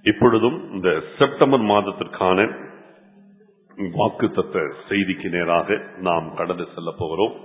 இப்பொழுதும் இந்த செப்டம்பர் மாதத்திற்கான வாக்குத்தத்த செய்திக்கு நேராக நாம் கடந்து செல்ல போகிறோம்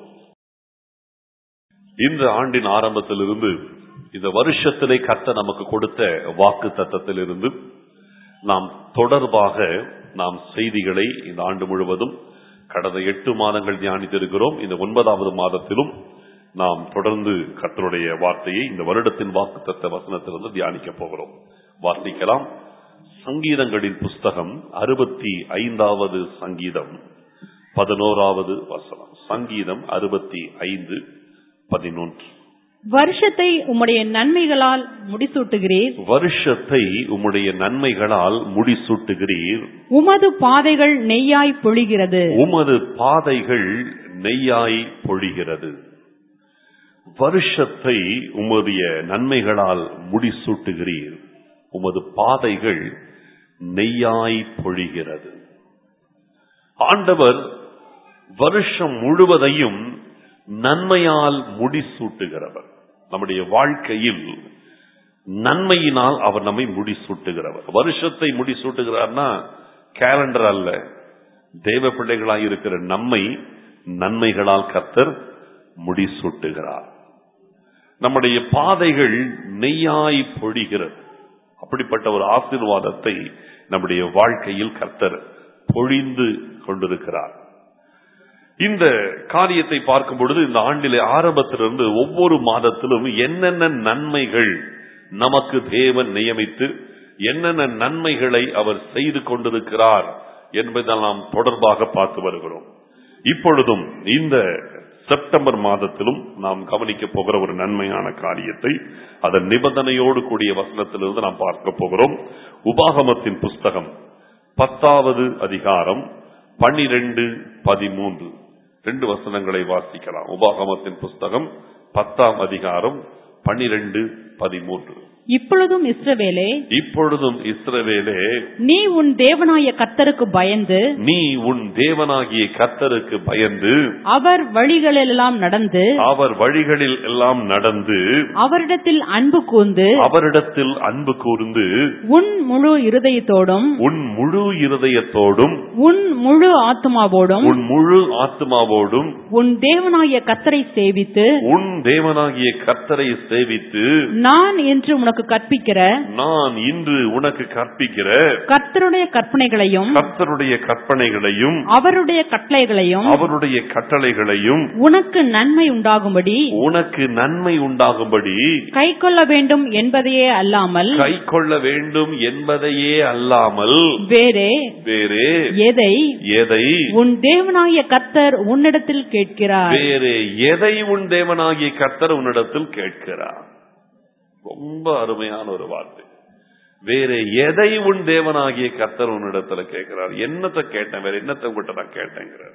இந்த ஆண்டின் ஆரம்பத்திலிருந்து இந்த வருஷத்திலே கத்த நமக்கு கொடுத்த வாக்கு தத்தத்திலிருந்து நாம் தொடர்பாக நாம் செய்திகளை இந்த ஆண்டு முழுவதும் கடந்த எட்டு மாதங்கள் தியானித்திருக்கிறோம் இந்த ஒன்பதாவது மாதத்திலும் நாம் தொடர்ந்து கர்த்தருடைய வார்த்தையை இந்த வருடத்தின் வாக்கு தத்த வசனத்திலிருந்து தியானிக்க போகிறோம் வாசிக்கலாம் சங்கீதங்களின் புஸ்தகம் அறுபத்தி ஐந்தாவது சங்கீதம் பதினோராவது வசனம் சங்கீதம் அறுபத்தி ஐந்து பதினொன்று வருஷத்தை உம்முடைய நன்மைகளால் முடிசூட்டுகிறீர் வருஷத்தை உம்முடைய நன்மைகளால் முடிசூட்டுகிறீர் உமது பாதைகள் நெய்யாய் பொழிகிறது உமது பாதைகள் நெய்யாய் பொழிகிறது வருஷத்தை உமதுடைய நன்மைகளால் முடிசூட்டுகிறீர் உமது பாதைகள் நெய்யாய் பொழிகிறது ஆண்டவர் வருஷம் முழுவதையும் நன்மையால் முடிசூட்டுகிறவர் நம்முடைய வாழ்க்கையில் நன்மையினால் அவர் நம்மை முடிசூட்டுகிறவர் வருஷத்தை முடிசூட்டுகிறார்னா கேலண்டர் அல்ல தேவ பிள்ளைகளாய் இருக்கிற நம்மை நன்மைகளால் கத்தர் முடிசூட்டுகிறார் நம்முடைய பாதைகள் நெய்யாய் பொழிகிறது அப்படிப்பட்ட ஒரு ஆசீர்வாதத்தை நம்முடைய வாழ்க்கையில் கர்த்தர் பொழிந்து கொண்டிருக்கிறார் இந்த காரியத்தை பார்க்கும் பொழுது இந்த ஆண்டிலே ஆரம்பத்திலிருந்து ஒவ்வொரு மாதத்திலும் என்னென்ன நன்மைகள் நமக்கு தேவன் நியமித்து என்னென்ன நன்மைகளை அவர் செய்து கொண்டிருக்கிறார் என்பதை நாம் தொடர்பாக பார்த்து வருகிறோம் இப்பொழுதும் இந்த செப்டம்பர் மாதத்திலும் நாம் கவனிக்க போகிற ஒரு நன்மையான காரியத்தை அதன் நிபந்தனையோடு கூடிய வசனத்திலிருந்து நாம் பார்க்க போகிறோம் உபாகமத்தின் புஸ்தகம் பத்தாவது அதிகாரம் பன்னிரண்டு பதிமூன்று ரெண்டு வசனங்களை வாசிக்கலாம் உபாகமத்தின் புஸ்தகம் பத்தாம் அதிகாரம் பன்னிரண்டு பதிமூன்று இப்பொழுதும் இஸ்ரவேலே இப்பொழுதும் இஸ்ரவேலே நீ உன் தேவனாய கர்த்தருக்கு பயந்து நீ உன் தேவனாகிய கர்த்தருக்கு பயந்து அவர் வழிகளெல்லாம் நடந்து அவர் வழிகளில் எல்லாம் நடந்து அவரிடத்தில் அன்பு கூர்ந்து அவரிடத்தில் அன்பு கூர்ந்து உன் முழு இருதயத்தோடும் உன் முழு இருதயத்தோடும் உன் முழு ஆத்மாவோடும் உன் முழு ஆத்மாவோடும் உன் தேவனாய கர்த்தரை சேவித்து உன் தேவனாகிய கர்த்தரை சேவித்து நான் என்று உனக்கு கற்பிக்கிற நான் இன்று உனக்கு கற்பிக்கிற கர்த்தருடைய கற்பனைகளையும் கர்த்தருடைய கற்பனைகளையும் அவருடைய கட்டளைகளையும் அவருடைய கட்டளைகளையும் உனக்கு நன்மை உண்டாகும்படி உனக்கு நன்மை உண்டாகும்படி கை கொள்ள வேண்டும் என்பதையே அல்லாமல் கை கொள்ள வேண்டும் என்பதையே அல்லாமல் வேறே வேறே எதை எதை உன் தேவனாகிய கர்த்தர் உன்னிடத்தில் கேட்கிறார் வேறு எதை உன் தேவனாகிய கர்த்தர் உன்னிடத்தில் கேட்கிறார் ரொம்ப அருமையான ஒரு வார்த்தை வேற எதை உன் தேவனாகிய கர்த்தர் உன்னிடத்துல கேட்கிறார் என்னத்தை கேட்டேன் வேற என்னத்தை உங்ககிட்ட நான் கேட்டேங்கிறார்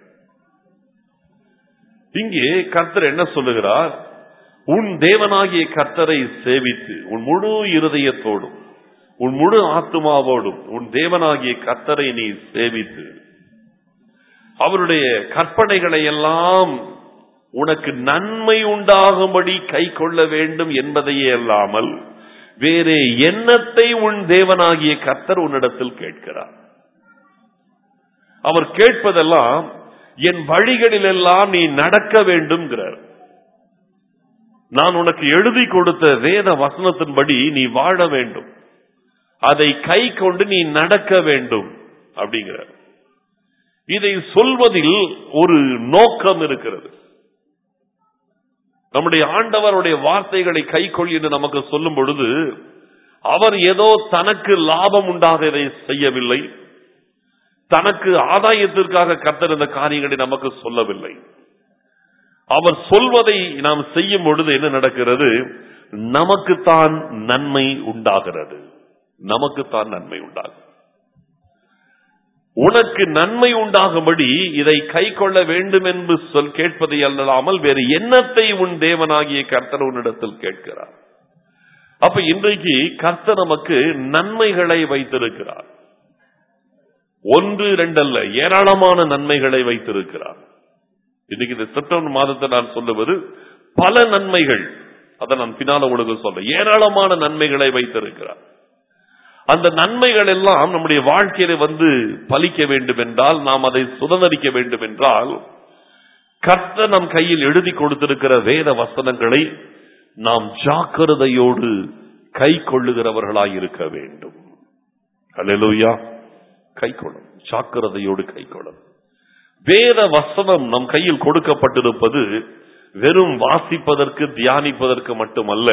இங்கே கர்த்தர் என்ன சொல்லுகிறார் உன் தேவனாகிய கர்த்தரை சேவித்து உன் முழு இருதயத்தோடும் உன் முழு ஆத்மாவோடும் உன் தேவனாகிய கர்த்தரை நீ சேவித்து அவருடைய கற்பனைகளை எல்லாம் உனக்கு நன்மை உண்டாகும்படி கை கொள்ள வேண்டும் என்பதையே அல்லாமல் வேறே எண்ணத்தை உன் தேவனாகிய கர்த்தர் உன்னிடத்தில் கேட்கிறார் அவர் கேட்பதெல்லாம் என் வழிகளில் எல்லாம் நீ நடக்க வேண்டும்ங்கிறார் நான் உனக்கு எழுதி கொடுத்த வேத வசனத்தின்படி நீ வாழ வேண்டும் அதை கை கொண்டு நீ நடக்க வேண்டும் அப்படிங்கிறார் இதை சொல்வதில் ஒரு நோக்கம் இருக்கிறது நம்முடைய ஆண்டவருடைய வார்த்தைகளை கைக்கொள் என்று நமக்கு சொல்லும் பொழுது அவர் ஏதோ தனக்கு லாபம் உண்டாக இதை செய்யவில்லை தனக்கு ஆதாயத்திற்காக கர்த்தர் இந்த காரியங்களை நமக்கு சொல்லவில்லை அவர் சொல்வதை நாம் செய்யும் பொழுது என்ன நடக்கிறது நமக்குத்தான் நன்மை உண்டாகிறது நமக்குத்தான் நன்மை உண்டாகும் உனக்கு நன்மை உண்டாகும்படி இதை கை கொள்ள வேண்டும் என்று சொல் கேட்பதை அல்லாமல் வேறு எண்ணத்தை உன் தேவனாகிய கர்த்தர் உன்னிடத்தில் கேட்கிறார் அப்ப இன்றைக்கு கர்த்தர் நமக்கு நன்மைகளை வைத்திருக்கிறார் ஒன்று இரண்டல்ல ஏராளமான நன்மைகளை வைத்திருக்கிறார் இன்னைக்கு இந்த செப்டம்பர் மாதத்தை நான் சொல்லுவது பல நன்மைகள் அதை நான் பின்னால உங்களுக்கு சொல்றேன் ஏராளமான நன்மைகளை வைத்திருக்கிறார் அந்த நன்மைகள் எல்லாம் நம்முடைய வாழ்க்கையில வந்து பலிக்க வேண்டும் என்றால் நாம் அதை சுதந்திரிக்க வேண்டும் என்றால் கர்த்தர் நம் கையில் எழுதி கொடுத்திருக்கிற வேத வசனங்களை நாம் ஜாக்கிரதையோடு கை கொள்ளுகிறவர்களாய் இருக்க வேண்டும் அல்லேலூயா கை கொள்ளும் ஜாக்கிரதையோடு கை கொள்ளும் வேத வசனம் நம் கையில் கொடுக்கப்பட்டிருப்பது வெறும் வாசிப்பதற்கு தியானிப்பதற்கு மட்டுமல்ல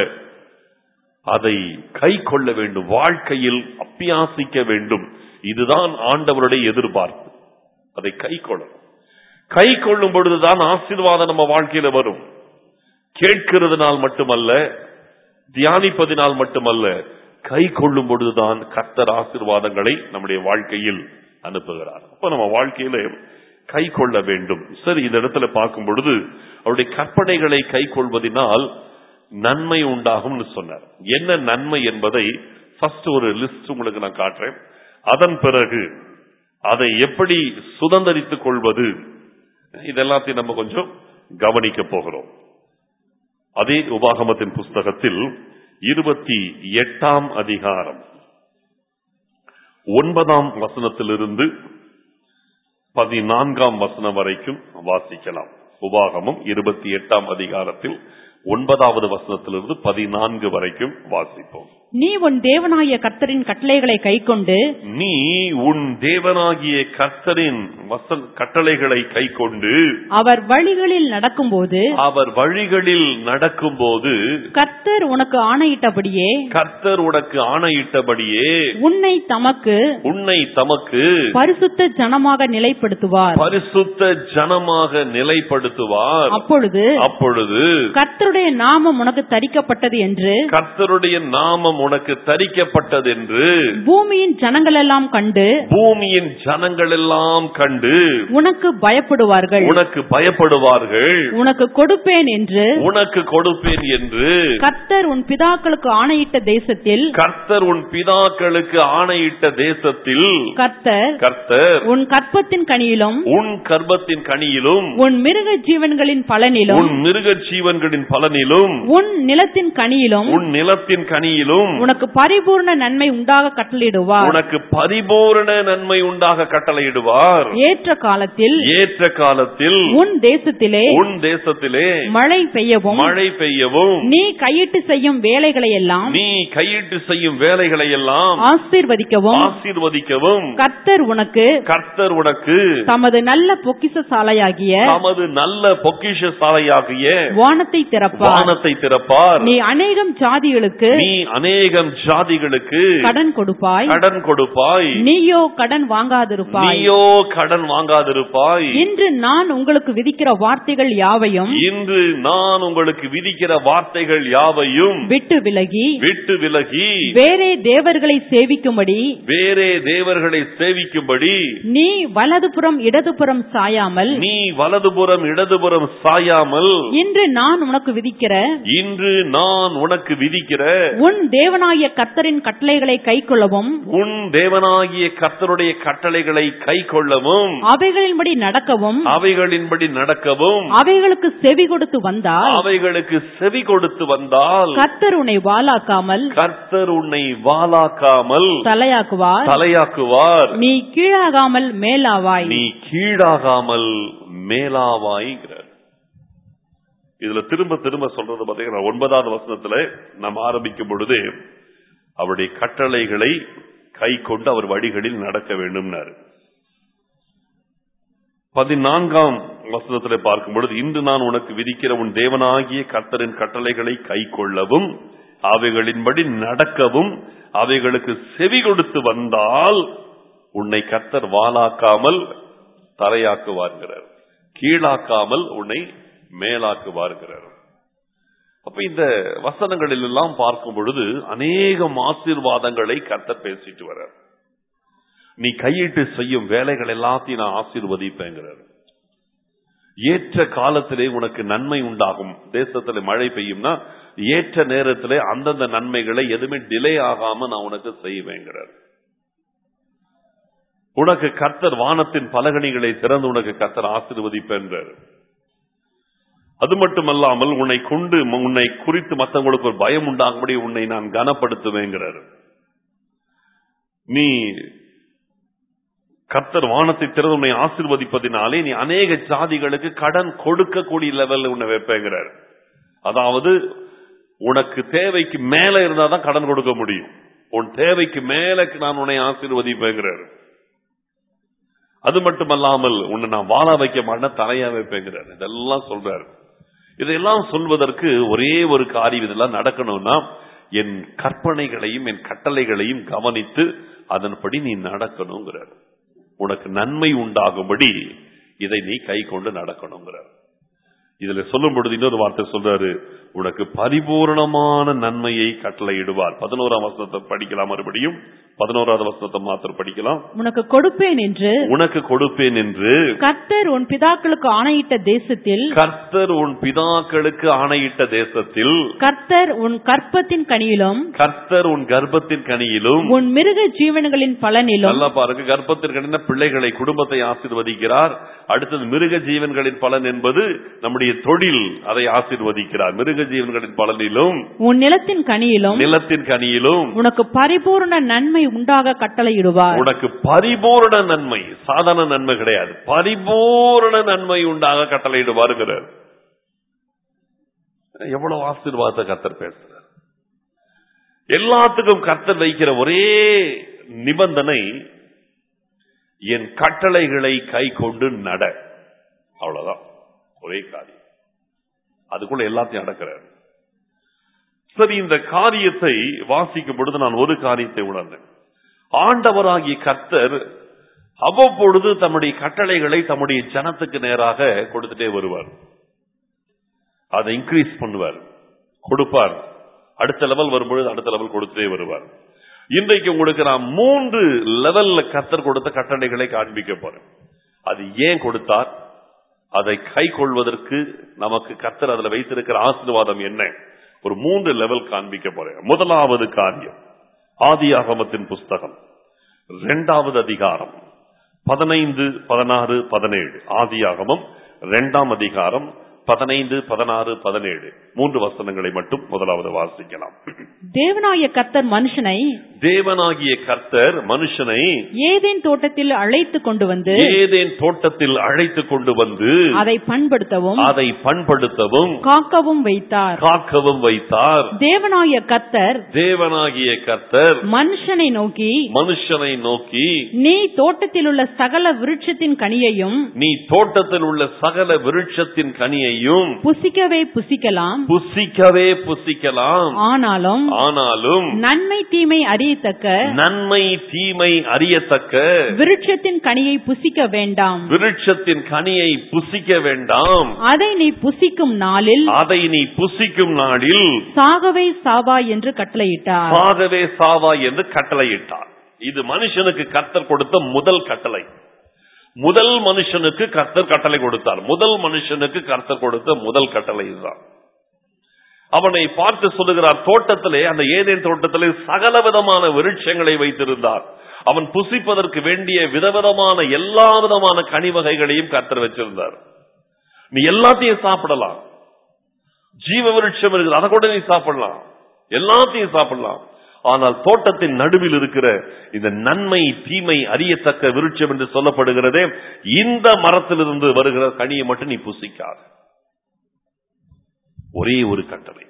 அதை கை கொள்ள வேண்டும் வாழ்க்கையில் அப்பியாசிக்க வேண்டும் இதுதான் ஆண்டவருடைய எதிர்பார்ப்பு அதை கை கொள்ளணும் கை கொள்ளும் பொழுதுதான் ஆசீர்வாதம் நம்ம வாழ்க்கையில வரும் கேட்கிறதுனால் மட்டுமல்ல தியானிப்பதினால் மட்டுமல்ல கை கொள்ளும் பொழுதுதான் கர்த்தர் ஆசீர்வாதங்களை நம்முடைய வாழ்க்கையில் அனுப்புகிறார் அப்ப நம்ம வாழ்க்கையில கை கொள்ள வேண்டும் சரி இந்த இடத்துல பார்க்கும் பொழுது அவருடைய கற்பனைகளை கை கொள்வதனால் நன்மை உண்டாகும்னு சொன்னார் என்ன நன்மை என்பதை ஃபர்ஸ்ட் ஒரு லிஸ்ட் உங்களுக்கு நான் காட்டுறேன் அதன் பிறகு அதை எப்படி சுதந்திரித்துக் கொள்வது இதெல்லாத்தையும் நம்ம கொஞ்சம் கவனிக்க போகிறோம் அதே உபாகமத்தின் புஸ்தகத்தில் இருபத்தி எட்டாம் அதிகாரம் ஒன்பதாம் வசனத்திலிருந்து பதினான்காம் வசனம் வரைக்கும் வாசிக்கலாம் உபாகமம் இருபத்தி எட்டாம் அதிகாரத்தில் ஒன்பதாவது வசனத்திலிருந்து பதினான்கு வரைக்கும் வாசிப்போம் நீ உன் தேவனாய கர்த்தரின் கட்டளைகளை கைக்கொண்டு நீ உன் தேவனாகிய கர்த்தரின் வசன் கட்டளைகளை கை கொண்டு அவர் வழிகளில் நடக்கும்போது அவர் வழிகளில் நடக்கும்போது கர்த்தர் உனக்கு ஆணையிட்டபடியே கர்த்தர் உனக்கு ஆணையிட்டபடியே உன்னை தமக்கு உன்னை தமக்கு பரிசுத்த ஜனமாக நிலைப்படுத்துவார் பரிசுத்த ஜனமாக நிலைப்படுத்துவார் அப்பொழுது அப்பொழுது கர்த்தருடைய நாமம் உனக்கு தரிக்கப்பட்டது என்று கர்த்தருடைய நாமம் உனக்கு தரிக்கப்பட்டது என்று பூமியின் ஜனங்களெல்லாம் கண்டு பூமியின் ஜனங்கள் எல்லாம் கண்டு உனக்கு பயப்படுவார்கள் உனக்கு பயப்படுவார்கள் உனக்கு கொடுப்பேன் என்று உனக்கு கொடுப்பேன் என்று கர்த்தர் உன் பிதாக்களுக்கு ஆணையிட்ட தேசத்தில் கர்த்தர் உன் பிதாக்களுக்கு ஆணையிட்ட தேசத்தில் கர்த்தர் கர்த்தர் உன் கற்பத்தின் கனியிலும் உன் கர்ப்பத்தின் கனியிலும் உன் மிருக ஜீவன்களின் பலனிலும் உன் மிருக ஜீவன்களின் பலனிலும் உன் நிலத்தின் கனியிலும் உன் நிலத்தின் கனியிலும் உனக்கு பரிபூர்ண நன்மை உண்டாக கட்டளையிடுவார் உனக்கு பரிபூரண நன்மை உண்டாக கட்டளையிடுவார் ஏற்ற காலத்தில் ஏற்ற காலத்தில் உன் தேசத்திலே உன் தேசத்திலே மழை பெய்யவும் மழை பெய்யவும் நீ கையிட்டு செய்யும் வேலைகளை எல்லாம் நீ கையிட்டு செய்யும் வேலைகளை எல்லாம் ஆசீர்வதிக்கவும் ஆசீர்வதிக்கவும் கர்த்தர் உனக்கு கர்த்தர் உனக்கு தமது நல்ல பொக்கிச சாலையாகிய தமது நல்ல பொக்கிஷ சாலையாகிய வானத்தை திறப்பார் வானத்தை திறப்பார் நீ அநேகம் ஜாதிகளுக்கு நீ அநேகம் ஜாதிகளுக்கு கடன் கொடுப்பாய் கடன் கொடுப்பாய் நீயோ கடன் வாங்காதிருப்பாய் நீயோ கடன் வாங்காதிருப்பாய் இன்று நான் உங்களுக்கு விதிக்கிற வார்த்தைகள் யாவையும் இன்று நான் உங்களுக்கு விதிக்கிற வார்த்தைகள் யாவையும் விட்டு விலகி விட்டு விலகி வேறே தேவர்களை சேவிக்கும்படி வேறே தேவர்களை சேவிக்கும்படி நீ வலதுபுறம் இடதுபுறம் சாயாமல் நீ வலதுபுறம் இடதுபுறம் சாயாமல் இன்று நான் உனக்கு விதிக்கிற இன்று நான் உனக்கு விதிக்கிற உன் தேவனாகிய கர்த்தரின் கட்டளைகளை கைக்கொள்ளவும் உன் தேவனாகிய கர்த்தருடைய கட்டளைகளை கை கொள்ளவும் அவைகளின்படி நடக்கவும் அவைகளின்படி நடக்கவும் அவைகளுக்கு செவி கொடுத்து வந்தால் அவைகளுக்கு செவி கொடுத்து வந்தால் கர்த்தர் உன்னை வாலாக்காமல் கர்த்தர் உன்னை வாலாக்காமல் தலையாக்குவார் தலையாக்குவார் நீ கீழாகாமல் மேலாவாய் நீ கீழாகாமல் மேலாவாய்கிறார் இதுல திரும்ப திரும்ப சொல்றது பாத்தீங்கன்னா ஒன்பதாவது வசனத்துல நாம் ஆரம்பிக்கும் பொழுது அவருடைய கட்டளைகளை கை கொண்டு அவர் வழிகளில் நடக்க வேண்டும்னாரு பதினான்காம் வசனத்திலே பார்க்கும் பொழுது இன்று நான் உனக்கு விதிக்கிற உன் தேவனாகிய கர்த்தரின் கட்டளைகளை கை கொள்ளவும் அவைகளின்படி நடக்கவும் அவைகளுக்கு செவி கொடுத்து வந்தால் உன்னை கர்த்தர் வாலாக்காமல் தரையாக்குவார்கிறார் கீழாக்காமல் உன்னை மேலாக்குவார்கிறார் அப்ப இந்த வசனங்களில் எல்லாம் பார்க்கும் பொழுது அநேகம் ஆசீர்வாதங்களை கர்த்தர் பேசிட்டு வர்றார் நீ கையிட்டு செய்யும் வேலைகள் எல்லாத்தையும் நான் ஆசீர்வதிப்பேங்கிறார் ஏற்ற காலத்திலே உனக்கு நன்மை உண்டாகும் தேசத்துல மழை பெய்யும்னா ஏற்ற நேரத்திலே அந்தந்த நன்மைகளை எதுவுமே டிலே ஆகாம நான் உனக்கு செய்வேங்கிறார் உனக்கு கர்த்தர் வானத்தின் பலகணிகளை திறந்து உனக்கு கர்த்தர் ஆசீர்வதிப்பேன்றார் அது மட்டுமல்லாமல் உன்னை கொண்டு உன்னை குறித்து மற்றவங்களுக்கு ஒரு பயம் உண்டாகும்படி உன்னை நான் கனப்படுத்துவேங்கிறார் நீ கர்த்தர் வானத்தை திறந்து உன்னை ஆசிர்வதிப்பதினாலே நீ அநேக ஜாதிகளுக்கு கடன் கொடுக்கக்கூடிய லெவல்ல உன்னை வைப்பேங்கிறார் அதாவது உனக்கு தேவைக்கு மேல இருந்தாதான் கடன் கொடுக்க முடியும் உன் தேவைக்கு மேல நான் உன்னை ஆசீர்வதிப்பேங்கிறார் அது மட்டுமல்லாமல் உன்னை நான் வாழ வைக்க மாட்டேன் தலையா வைப்பேங்கிறார் இதெல்லாம் சொல்றாரு இதையெல்லாம் சொல்வதற்கு ஒரே ஒரு காரியம் இதெல்லாம் நடக்கணும்னா என் கற்பனைகளையும் என் கட்டளைகளையும் கவனித்து அதன்படி நீ நடக்கணுங்கிறார் உனக்கு நன்மை உண்டாகும்படி இதை நீ கை கொண்டு நடக்கணுங்கிறார் இதுல சொல்லும் பொழுது இன்னொரு வார்த்தை சொல்றாரு உனக்கு பரிபூரணமான நன்மையை கட்டளையிடுவார் பதினோராம் வசனத்தை படிக்கலாம் மறுபடியும் பதினோராவது வசனத்தை மாத்திரம் படிக்கலாம் உனக்கு கொடுப்பேன் என்று உனக்கு கொடுப்பேன் என்று கர்த்தர் உன் பிதாக்களுக்கு ஆணையிட்ட தேசத்தில் கர்த்தர் உன் பிதாக்களுக்கு ஆணையிட்ட தேசத்தில் கர்த்தர் உன் கற்பத்தின் கனியிலும் கர்த்தர் உன் கர்ப்பத்தின் கனியிலும் உன் மிருக ஜீவன்களின் பலனிலும் நல்லா பாருங்க கர்ப்பத்திற்கு கனின பிள்ளைகளை குடும்பத்தை ஆசீர்வதிக்கிறார் அடுத்தது மிருக ஜீவன்களின் பலன் என்பது நம்முடைய தொழில் அதை ஆசீர்வதிக்கிறார் மிருக ஜீவன்களின் பலனிலும் உன் நிலத்தின் கனியிலும் நிலத்தின் கனியிலும் உனக்கு பரிபூர்ண நன்மை உண்டாக கட்டளையிடுவார் உனக்கு பரிபூரண நன்மை சாதாரண நன்மை கிடையாது பரிபூரண நன்மை உண்டாக கட்டளையிடுவாருங்கிறார் எவ்வளவு ஆசீர்வாதத்தை கர்த்தர் பேசுறார் எல்லாத்துக்கும் கர்த்தர் வைக்கிற ஒரே நிபந்தனை என் கட்டளைகளை கை கொண்டு நட அவ்வளவுதான் ஒரே காரியம் அதுக்குள்ள எல்லாத்தையும் அடக்கிறார் சரி இந்த காரியத்தை வாசிக்கும் பொழுது நான் ஒரு காரியத்தை உணர்ந்தேன் ஆண்டவராகிய கர்த்தர் அவ்வப்பொழுது தம்முடைய கட்டளைகளை தம்முடைய ஜனத்துக்கு நேராக கொடுத்துட்டே வருவார் அதை இன்க்ரீஸ் பண்ணுவார் கொடுப்பார் அடுத்த லெவல் வரும்பொழுது அடுத்த லெவல் கொடுத்துட்டே வருவார் இன்றைக்கு உங்களுக்கு நான் மூன்று லெவல்ல கர்த்தர் கொடுத்த கட்டளைகளை காண்பிக்க போறேன் அது ஏன் கொடுத்தார் அதை கை கொள்வதற்கு நமக்கு கர்த்தர் அதுல வைத்திருக்கிற ஆசீர்வாதம் என்ன ஒரு மூன்று லெவல் காண்பிக்க போறேன் முதலாவது காரியம் ஆதியாகமத்தின் புஸ்தகம் இரண்டாவது அதிகாரம் பதினைந்து பதினாறு பதினேழு ஆதியாகமம் இரண்டாம் அதிகாரம் பதினைந்து பதினாறு பதினேழு மூன்று வசனங்களை மட்டும் முதலாவது வாசிக்கலாம் தேவனாய கர்த்தர் மனுஷனை தேவனாகிய கர்த்தர் மனுஷனை ஏதேன் தோட்டத்தில் அழைத்து கொண்டு வந்து ஏதேன் தோட்டத்தில் அழைத்து கொண்டு வந்து அதை பண்படுத்தவும் அதை பண்படுத்தவும் காக்கவும் வைத்தார் காக்கவும் வைத்தார் தேவனாய கர்த்தர் தேவனாகிய கர்த்தர் மனுஷனை நோக்கி மனுஷனை நோக்கி நீ தோட்டத்தில் உள்ள சகல விருட்சத்தின் கனியையும் நீ தோட்டத்தில் உள்ள சகல விருட்சத்தின் கனியையும் புசிக்கவே புசிக்கலாம் புசிக்கவே புசிக்கலாம் ஆனாலும் ஆனாலும் நன்மை தீமை அறியத்தக்க நன்மை தீமை அறியத்தக்க விருட்சத்தின் கனியை புசிக்க வேண்டாம் விருட்சத்தின் கனியை புசிக்க வேண்டாம் அதை நீ புசிக்கும் நாளில் அதை நீ புசிக்கும் நாளில் சாகவே சாவா என்று கட்டளையிட்டார் சாகவே சாவா என்று கட்டளையிட்டார் இது மனுஷனுக்கு கர்த்தர் கொடுத்த முதல் கட்டளை முதல் மனுஷனுக்கு கர்த்தர் கட்டளை கொடுத்தார் முதல் மனுஷனுக்கு கர்த்தர் கொடுத்த முதல் கட்டளை இதுதான் அவனை பார்த்து சொல்லுகிறார் தோட்டத்திலே அந்த ஏதேன் தோட்டத்திலே சகல விதமான விருட்சங்களை வைத்திருந்தார் அவன் புசிப்பதற்கு வேண்டிய விதவிதமான எல்லா விதமான கனி வகைகளையும் கர்த்தர் வச்சிருந்தார் நீ எல்லாத்தையும் சாப்பிடலாம் ஜீவ விருட்சம் இருக்குது அதை கூட நீ சாப்பிடலாம் எல்லாத்தையும் சாப்பிடலாம் ஆனால் தோட்டத்தின் நடுவில் இருக்கிற இந்த நன்மை தீமை அறியத்தக்க விருட்சம் என்று சொல்லப்படுகிறதே இந்த மரத்திலிருந்து வருகிற கனியை மட்டும் நீ புசிக்காத ஒரே ஒரு கட்டளை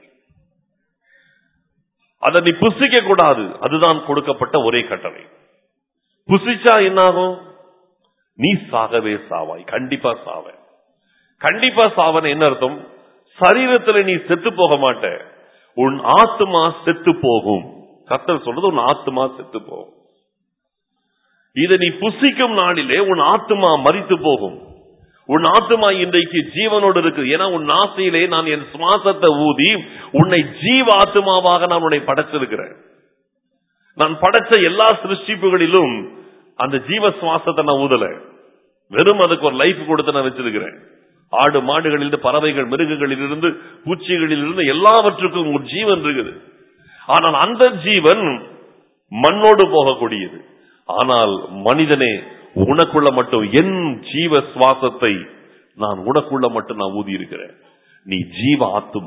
அதை நீ புசிக்க கூடாது அதுதான் கொடுக்கப்பட்ட ஒரே கட்டளை புசிச்சா என்னாகும் நீ சாகவே சாவாய் கண்டிப்பா சாவ கண்டிப்பா சாவன என்ன அர்த்தம் சரீரத்துல நீ செத்து போக மாட்ட உன் ஆத்மா செத்து போகும் கத்தர் சொல்றது உன் ஆத்மா செத்து போகும் இதை நீ புசிக்கும் நாளிலே உன் ஆத்மா மறித்து போகும் உன் ஆத்மா இன்றைக்கு ஜீவனோடு இருக்கு ஏன்னா உன் ஆசையிலே நான் என் சுவாசத்தை ஊதி உன்னை ஜீவ ஆத்மாவாக நான் உன்னை படைச்சிருக்கிறேன் நான் படைச்ச எல்லா சிருஷ்டிப்புகளிலும் அந்த ஜீவ சுவாசத்தை நான் ஊதல வெறும் அதுக்கு ஒரு லைஃப் கொடுத்து நான் வச்சிருக்கிறேன் ஆடு மாடுகளிலிருந்து பறவைகள் மிருகங்களிலிருந்து பூச்சிகளிலிருந்து எல்லாவற்றுக்கும் ஒரு ஜீவன் இருக்குது ஆனால் அந்த ஜீவன் மண்ணோடு போகக்கூடியது ஆனால் மனிதனே உனக்குள்ள மட்டும் என் ஜீவ சுவாசத்தை நான் உனக்குள்ள மட்டும் நான் ஊதி இருக்கிறேன் நீ ஜீவ ஆத்துமா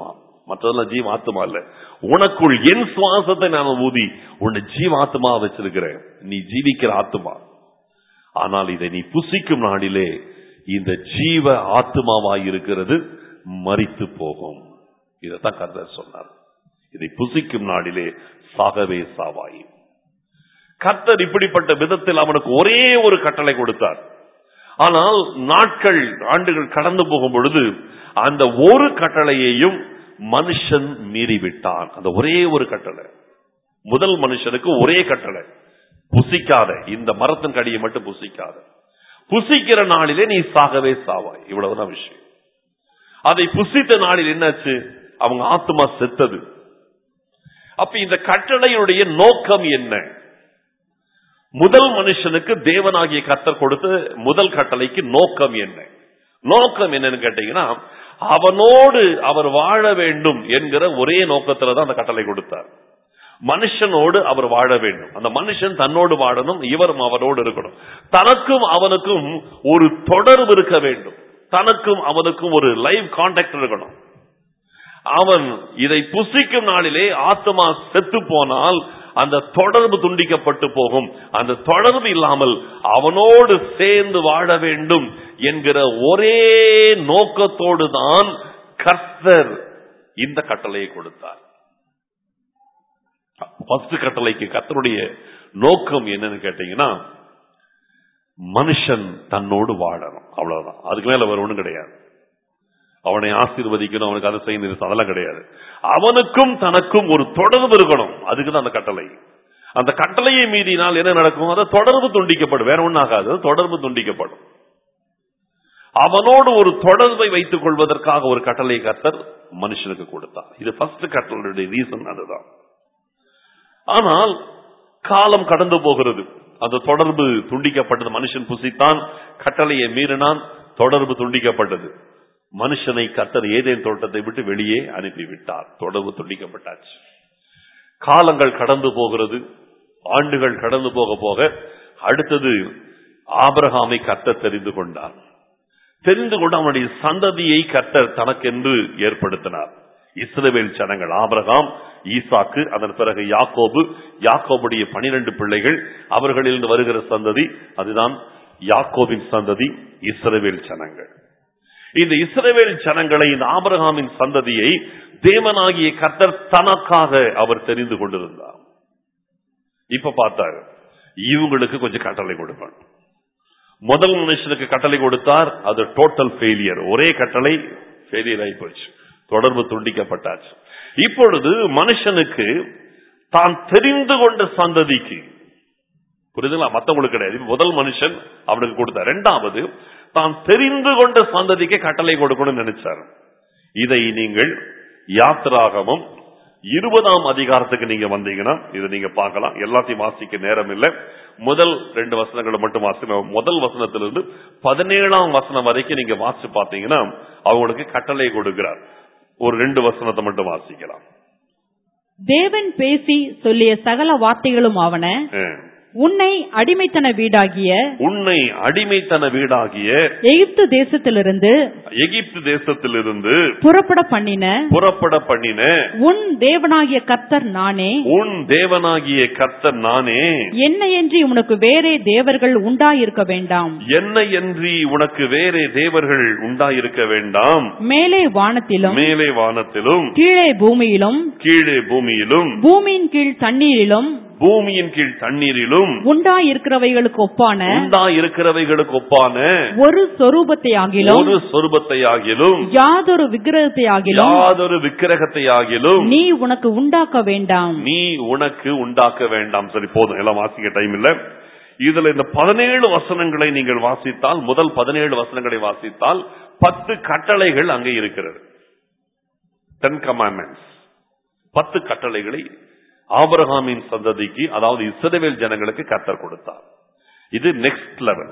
மற்றதெல்லாம் ஜீவாத்மா இல்ல உனக்குள் என் சுவாசத்தை நான் ஊதி உன்னை ஜீவாத்மா வச்சிருக்கிறேன் நீ ஜீவிக்கிற ஆத்மா ஆனால் இதை நீ புசிக்கும் நாளிலே இந்த ஜீவ ஆத்மாவாய் இருக்கிறது மறித்து போகும் இதைத்தான் கர்த்தர் சொன்னார் இதை புசிக்கும் நாளிலே சாகவே சாவாய் கர்த்தர் இப்படிப்பட்ட விதத்தில் அவனுக்கு ஒரே ஒரு கட்டளை கொடுத்தார் ஆனால் நாட்கள் ஆண்டுகள் கடந்து போகும் பொழுது அந்த ஒரு கட்டளையையும் மனுஷன் மீறிவிட்டான் அந்த ஒரே ஒரு கட்டளை முதல் மனுஷனுக்கு ஒரே கட்டளை புசிக்காத இந்த மரத்தின் கடியை மட்டும் புசிக்காத புசிக்கிற நாளிலே நீ சாகவே சாவாய் இவ்வளவுதான் விஷயம் அதை புசித்த நாளில் என்னாச்சு அவங்க ஆத்மா செத்தது அப்ப இந்த கட்டளையுடைய நோக்கம் என்ன முதல் மனுஷனுக்கு தேவனாகிய கர்த்தர் கொடுத்த முதல் கட்டளைக்கு நோக்கம் என்ன நோக்கம் என்னன்னு கேட்டீங்கன்னா அவனோடு அவர் வாழ வேண்டும் என்கிற ஒரே நோக்கத்துல தான் அந்த கட்டளை கொடுத்தார் மனுஷனோடு அவர் வாழ வேண்டும் அந்த மனுஷன் தன்னோடு வாழணும் இவரும் அவனோடு இருக்கணும் தனக்கும் அவனுக்கும் ஒரு தொடர்பு இருக்க வேண்டும் தனக்கும் அவனுக்கும் ஒரு லைவ் கான்டாக்ட் இருக்கணும் அவன் இதை புசிக்கும் நாளிலே ஆத்மா செத்து போனால் அந்த தொடர்பு துண்டிக்கப்பட்டு போகும் அந்த தொடர்பு இல்லாமல் அவனோடு சேர்ந்து வாழ வேண்டும் என்கிற ஒரே நோக்கத்தோடு தான் கர்த்தர் இந்த கட்டளையை கொடுத்தார் ஃபர்ஸ்ட் கட்டளைக்கு கர்த்தருடைய நோக்கம் என்னன்னு கேட்டீங்கன்னா மனுஷன் தன்னோடு வாழணும் அவ்வளவுதான் அதுக்கு மேல வேற ஒண்ணும் கிடையாது அவனை ஆசீர்வதிக்கணும் அவனுக்கு அதை செய்யணும் அதெல்லாம் கிடையாது அவனுக்கும் தனக்கும் ஒரு தொடர்பு இருக்கணும் அதுக்கு தான் அந்த கட்டளை அந்த கட்டளையை மீறினால் என்ன நடக்கும் அதை தொடர்பு துண்டிக்கப்படும் வேற ஒன்றும் ஆகாது அது தொடர்பு துண்டிக்கப்படும் அவனோடு ஒரு தொடர்பை வைத்துக் கொள்வதற்காக ஒரு கட்டளை கர்த்தர் மனுஷனுக்கு கொடுத்தார் இது ஃபர்ஸ்ட் கட்டளையுடைய ரீசன் அதுதான் ஆனால் காலம் கடந்து போகிறது அந்த தொடர்பு துண்டிக்கப்பட்டது மனுஷன் புசித்தான் கட்டளையை மீறினான் தொடர்பு துண்டிக்கப்பட்டது மனுஷனை கர்த்தர் ஏதேன் தோட்டத்தை விட்டு வெளியே அனுப்பிவிட்டார் தொடர்பு துண்டிக்கப்பட்டாச்சு காலங்கள் கடந்து போகிறது ஆண்டுகள் கடந்து போக போக அடுத்தது ஆபிரகாமை கர்த்தர் தெரிந்து கொண்டார் தெரிந்து கொண்டு அவனுடைய சந்ததியை கர்த்தர் தனக்கென்று ஏற்படுத்தினார் இஸ்ரவேல் ஜனங்கள் ஆபிரகாம் ஈசாக்கு அதன் பிறகு யாக்கோபு யாக்கோபுடைய பனிரெண்டு பிள்ளைகள் அவர்களில் வருகிற சந்ததி அதுதான் யாக்கோபின் சந்ததி இஸ்ரவேல் ஜனங்கள் இந்த இஸ்ரவேல் ஜனங்களை இந்த ஆபிரகாமின் சந்ததியை தேவனாகிய கர்த்தர் தனக்காக அவர் தெரிந்து கொண்டிருந்தார் இப்ப பார்த்தாரு இவங்களுக்கு கொஞ்சம் கட்டளை கொடுப்பான் முதல் மனுஷனுக்கு கட்டளை கொடுத்தார் அது டோட்டல் ஃபெயிலியர் ஒரே கட்டளை ஃபெயிலியர் ஆகி போச்சு தொடர்பு துண்டிக்கப்பட்டாச்சு இப்பொழுது மனுஷனுக்கு தான் தெரிந்து கொண்ட சந்ததிக்கு புரியுதுங்களா மத்தவங்களுக்கு கிடையாது இப்ப முதல் மனுஷன் அவனுக்கு கொடுத்தார் இரண்டாவது தான் தெரிந்து கொண்ட சந்ததிக்கு கட்டளை கொடுக்கணும்னு நினைச்சார் இதை நீங்கள் யாத்திராகமும் இருபதாம் அதிகாரத்துக்கு நீங்க வந்தீங்கன்னா இதை நீங்க பார்க்கலாம் எல்லாத்தையும் வாசிக்க நேரம் இல்லை முதல் ரெண்டு வசனங்களை மட்டும் வாசி முதல் வசனத்திலிருந்து பதினேழாம் வசனம் வரைக்கும் நீங்க வாசிச்சு பார்த்தீங்கன்னா அவங்களுக்கு கட்டளை கொடுக்கிறார் ஒரு ரெண்டு வசனத்தை மட்டும் வாசிக்கலாம் தேவன் பேசி சொல்லிய சகல வார்த்தைகளும் ஆவன அஹ். உன்னை அடிமைத்தன வீடாகிய உன்னை அடிமைத்தன வீடாகிய எகிப்து தேசத்திலிருந்து எகிப்து தேசத்திலிருந்து புறப்பட பண்ணின புறப்பட பண்ணின உன் தேவனாகிய கர்த்தர் நானே உன் தேவனாகிய கர்த்தர் நானே என்னையன்றி உனக்கு வேறே தேவர்கள் உண்டாயிருக்க வேண்டாம் என்னை அன்றி உனக்கு வேறே தேவர்கள் உண்டாயிருக்க வேண்டாம் மேலே வானத்திலும் மேலே வானத்திலும் கீழே பூமியிலும் கீழே பூமியிலும் பூமியின் கீழ் தண்ணீரிலும் பூமியின் கீழ் தண்ணீரிலும் உண்டாயிருக்கிறவைகளுக்கு ஒப்பான உண்டாயிருக்கிறவைகளுக்கு ஒப்பான ஒரு சொரூபத்தை ஆகிலும் ஒரு சொருபத்தை ஆகிலும் யாதொரு விக்கிரகத்தை ஆகிலும் யாதொரு விக்கிரகத்தை ஆகிலும் நீ உனக்கு உண்டாக்க வேண்டாம் நீ உனக்கு உண்டாக்க வேண்டாம் சரி போதும் எல்லாம் வாசிக்க டைம் இல்ல இதுல இந்த பதினேழு வசனங்களை நீங்கள் வாசித்தால் முதல் பதினேழு வசனங்களை வாசித்தால் பத்து கட்டளைகள் அங்கே இருக்கிறது டென் கமாண்ட்மெண்ட்ஸ் பத்து கட்டளைகளை ஆபிரகாமின் சந்ததிக்கு அதாவது இஸ்ரவேல் ஜனங்களுக்கு கத்தர் கொடுத்தார் இது நெக்ஸ்ட் லெவல்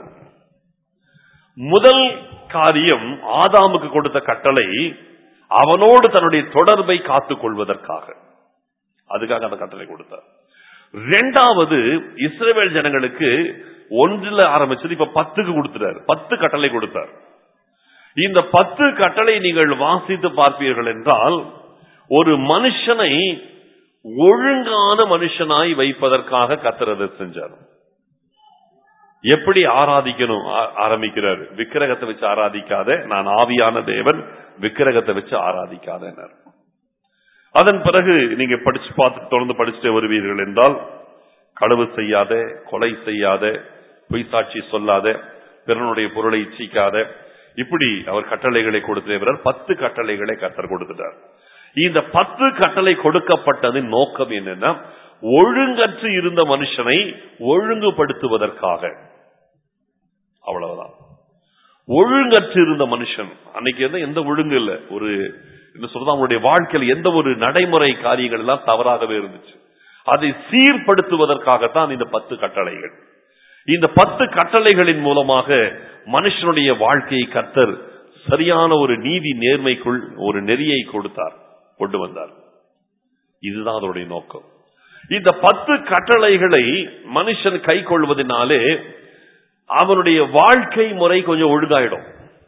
முதல் காரியம் ஆதாமுக்கு கொடுத்த கட்டளை அவனோடு தன்னுடைய தொடர்பை காத்துக் கொள்வதற்காக அதுக்காக அந்த கட்டளை கொடுத்தார் ரெண்டாவது இஸ்ரவேல் ஜனங்களுக்கு ஒன்றுல ஆரம்பிச்சது இப்ப பத்துக்கு கொடுத்துட்டார் பத்து கட்டளை கொடுத்தார் இந்த பத்து கட்டளை நீங்கள் வாசித்து பார்ப்பீர்கள் என்றால் ஒரு மனுஷனை ஒழுங்கான மனுஷனாய் வைப்பதற்காக கத்துறதை செஞ்சார் எப்படி ஆராதிக்கணும் ஆ- ஆரம்பிக்கிறாரு விக்கிரகத்தை வச்சு ஆராதிக்காத நான் ஆவியான தேவன் விக்கிரகத்தை வச்சு ஆராதிக்காதனர் அதன் பிறகு நீங்க படிச்சு பார்த்து தொடர்ந்து படிச்சுட்டே வருவீர்கள் என்றால் களவு செய்யாத கொலை செய்யாத பொய் சாட்சி சொல்லாத பிறனுடைய பொருளை இச்சிக்காத இப்படி அவர் கட்டளைகளை கொடுத்தவர் பத்து கட்டளைகளை கத்தர் கொடுத்துட்டார் இந்த பத்து கட்டளை கொடுக்கப்பட்டதின் நோக்கம் என்னன்னா ஒழுங்கற்று இருந்த மனுஷனை ஒழுங்குபடுத்துவதற்காக அவ்வளவுதான் ஒழுங்கற்று இருந்த மனுஷன் அன்னைக்கு வந்து எந்த ஒழுங்கு இல்ல ஒரு என்ன சொல்றது அவங்களுடைய வாழ்க்கையில் எந்த ஒரு நடைமுறை காரியங்கள் எல்லாம் தவறாகவே இருந்துச்சு அதை சீர்படுத்துவதற்காகத்தான் இந்த பத்து கட்டளைகள் இந்த பத்து கட்டளைகளின் மூலமாக மனுஷனுடைய வாழ்க்கையை கத்தர் சரியான ஒரு நீதி நேர்மைக்குள் ஒரு நெறியை கொடுத்தார் கொண்டு வந்தார் இதுதான் அதனுடைய நோக்கம் இந்த பத்து கட்டளைகளை மனுஷன் கை கொள்வதனாலே அவனுடைய வாழ்க்கை முறை கொஞ்சம் ஒழுங்காயிடும்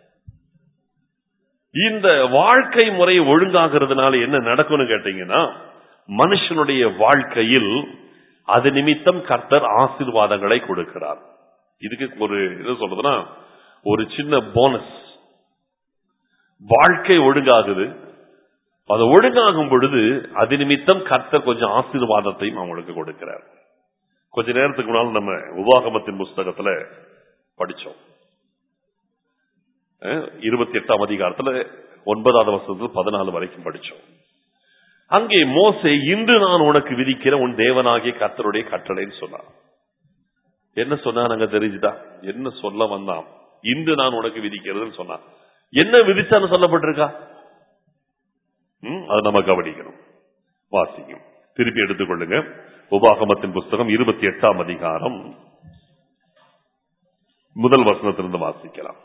இந்த வாழ்க்கை முறை ஒழுங்காகிறதுனால என்ன நடக்கும்னு கேட்டீங்கன்னா மனுஷனுடைய வாழ்க்கையில் அது நிமித்தம் கர்த்தர் ஆசீர்வாதங்களை கொடுக்கிறார் இதுக்கு ஒரு என்ன சொல்றதுன்னா ஒரு சின்ன போனஸ் வாழ்க்கை ஒழுங்காகுது அது ஒழுங்காகும் பொழுது அது நிமித்தம் கர்த்தர் கொஞ்சம் ஆசீர்வாதத்தையும் அவங்களுக்கு கொடுக்கிறார் கொஞ்ச நேரத்துக்கு முன்னால் நம்ம உபாகமத்தின் புஸ்தகத்துல படிச்சோம் இருபத்தி எட்டாம் அதிகாரத்துல ஒன்பதாவது வருஷத்துல பதினாலு வரைக்கும் படிச்சோம் அங்கே மோசே இன்று நான் உனக்கு விதிக்கிற உன் தேவனாகிய கர்த்தருடைய கட்டளைன்னு சொன்னான் என்ன சொன்னா நாங்க தெரிஞ்சுட்டா என்ன சொல்ல வந்தான் இன்று நான் உனக்கு விதிக்கிறதுன்னு சொன்னான் என்ன விதிச்சான்னு சொல்லப்பட்டிருக்கா ம், அதை நம்ம கவனிக்கணும் வாசிக்கும் திருப்பி எடுத்துக்கொள்ளுங்க உபாகமத்தின் புஸ்தகம் இருபத்தி எட்டாம் அதிகாரம் முதல் வசனத்திலிருந்து வாசிக்கலாம்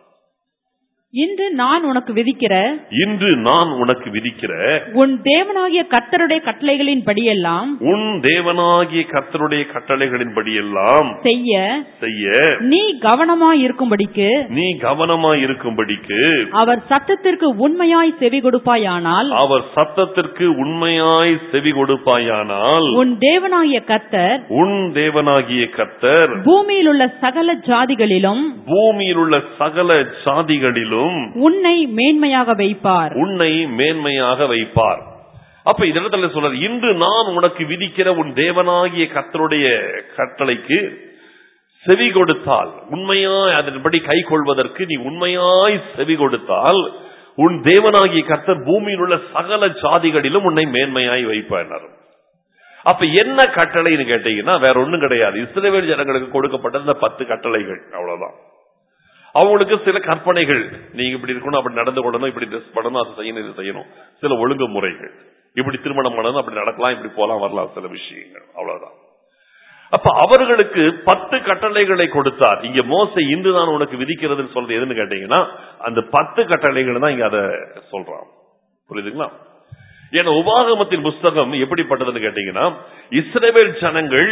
இன்று நான் உனக்கு விதிக்கிற இன்று நான் உனக்கு விதிக்கிற உன் தேவனாகிய கர்த்தருடைய கட்டளைகளின் படியெல்லாம் உன் தேவனாகிய கர்த்தருடைய கட்டளைகளின்படி எல்லாம் செய்ய செய்ய நீ கவனமாய் இருக்கும்படிக்கு நீ கவனமாய் இருக்கும்படிக்கு அவர் சத்தத்திற்கு உண்மையாய் செவி கொடுப்பாயானால் அவர் சத்தத்திற்கு உண்மையாய் செவி கொடுப்பாயானால் உன் தேவனாகிய கர்த்தர் உன் தேவனாகிய கர்த்தர் பூமியில் உள்ள சகல ஜாதிகளிலும் பூமியில் உள்ள சகல சாதிகளிலும் உன்னை மேன்மையாக வைப்பார் உன்னை மேன்மையாக வைப்பார் அப்ப இந்த இடத்துல சொல்றார் இன்று நான் உனக்கு விதிக்கிற உன் தேவனாகிய கர்த்தருடைய கட்டளைக்கு செவி கொடுத்தால் உண்மையாய் அதன்படி கை கொள்வதற்கு நீ உண்மையாய் செவி கொடுத்தால் உன் தேவனாகிய கர்த்தர் பூமியில் உள்ள சகல ஜாதிகளிலும் உன்னை மேன்மையாய் வைப்பார் அப்ப என்ன கட்டளைன்னு கேட்டீங்கன்னா வேற ஒண்ணும் கிடையாது இஸ்ரேல் ஜனங்களுக்கு கொடுக்கப்பட்ட இந்த பத்து கட்டளைகள் அவ்வளவுதான் அவங்களுக்கு சில கற்பனைகள் நீங்க இப்படி இருக்கணும் அப்படி நடந்து கொள்ளணும் இப்படி ட்ரெஸ் பண்ணணும் அது செய்யணும் இது செய்யணும் சில ஒழுங்கு முறைகள் இப்படி திருமணம் பண்ணணும் அப்படி நடக்கலாம் இப்படி போலாம் வரலாம் சில விஷயங்கள் அவ்வளவுதான் அப்ப அவர்களுக்கு பத்து கட்டளைகளை கொடுத்தார் இங்க மோசை இன்று நான் உனக்கு விதிக்கிறதுன்னு சொல்றது எதுன்னு கேட்டீங்கன்னா அந்த பத்து கட்டளைகள் தான் இங்க அதை சொல்றான் புரியுதுங்களா ஏன்னா உபாகமத்தின் புஸ்தகம் எப்படிப்பட்டதுன்னு கேட்டீங்கன்னா இஸ்ரேல் ஜனங்கள்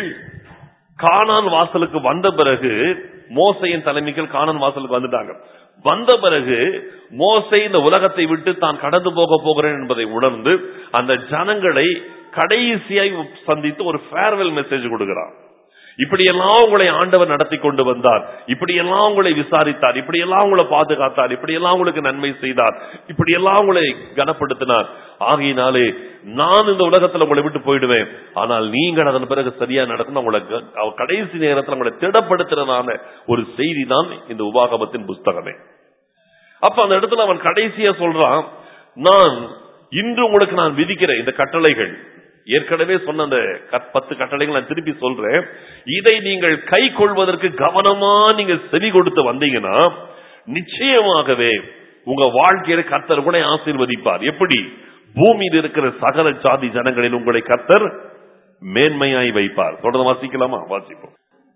கானான் வாசலுக்கு வந்த பிறகு மோசையின் தலைமைகள் கானான் வாசலுக்கு வந்துட்டாங்க வந்த பிறகு மோசை இந்த உலகத்தை விட்டு தான் கடந்து போக போகிறேன் என்பதை உணர்ந்து அந்த ஜனங்களை கடைசியாய் சந்தித்து ஒரு ஃபேர்வெல் மெசேஜ் கொடுக்கிறான் இப்படியெல்லாம் உங்களை ஆண்டவர் நடத்தி கொண்டு வந்தார் இப்படியெல்லாம் உங்களை விசாரித்தார் இப்படியெல்லாம் உங்களை பாதுகாத்தார் இப்படியெல்லாம் உங்களுக்கு நன்மை செய்தார் இப்படியெல்லாம் உங்களை கனப்படுத்தினார் ஆகையினாலே நான் இந்த உலகத்துல உங்களை விட்டு போயிடுவேன் ஆனால் நீங்கள் அதன் பிறகு சரியா நடக்கணும் உங்களை க- அவ கடைசி நேரத்தில் உங்களை திடப்படுத்துறதான ஒரு செய்தி தான் இந்த உபாகமத்தின் புஸ்தகமே அப்ப அந்த இடத்துல அவன் கடைசியா சொல்றான் நான் இன்று உங்களுக்கு நான் விதிக்கிறேன் இந்த கட்டளைகள் ஏற்கனவே சொன்ன அந்த கத்- பத்து கட்டளைகள் நான் திருப்பி சொல்றேன் இதை நீங்கள் கை கொள்வதற்கு கவனமா நீங்க செவி கொடுத்து வந்தீங்கன்னா நிச்சயமாகவே உங்க வாழ்க்கையில கர்த்தர் கூட ஆசீர்வதிப்பார் எப்படி பூமியில் இருக்கிற சகல ஜாதி ஜனங்களில் உங்களை கர்த்தர் மேன்மையாய் வைப்பார் தொடர்ந்து வாசிக்கலாமா வாசிப்போம்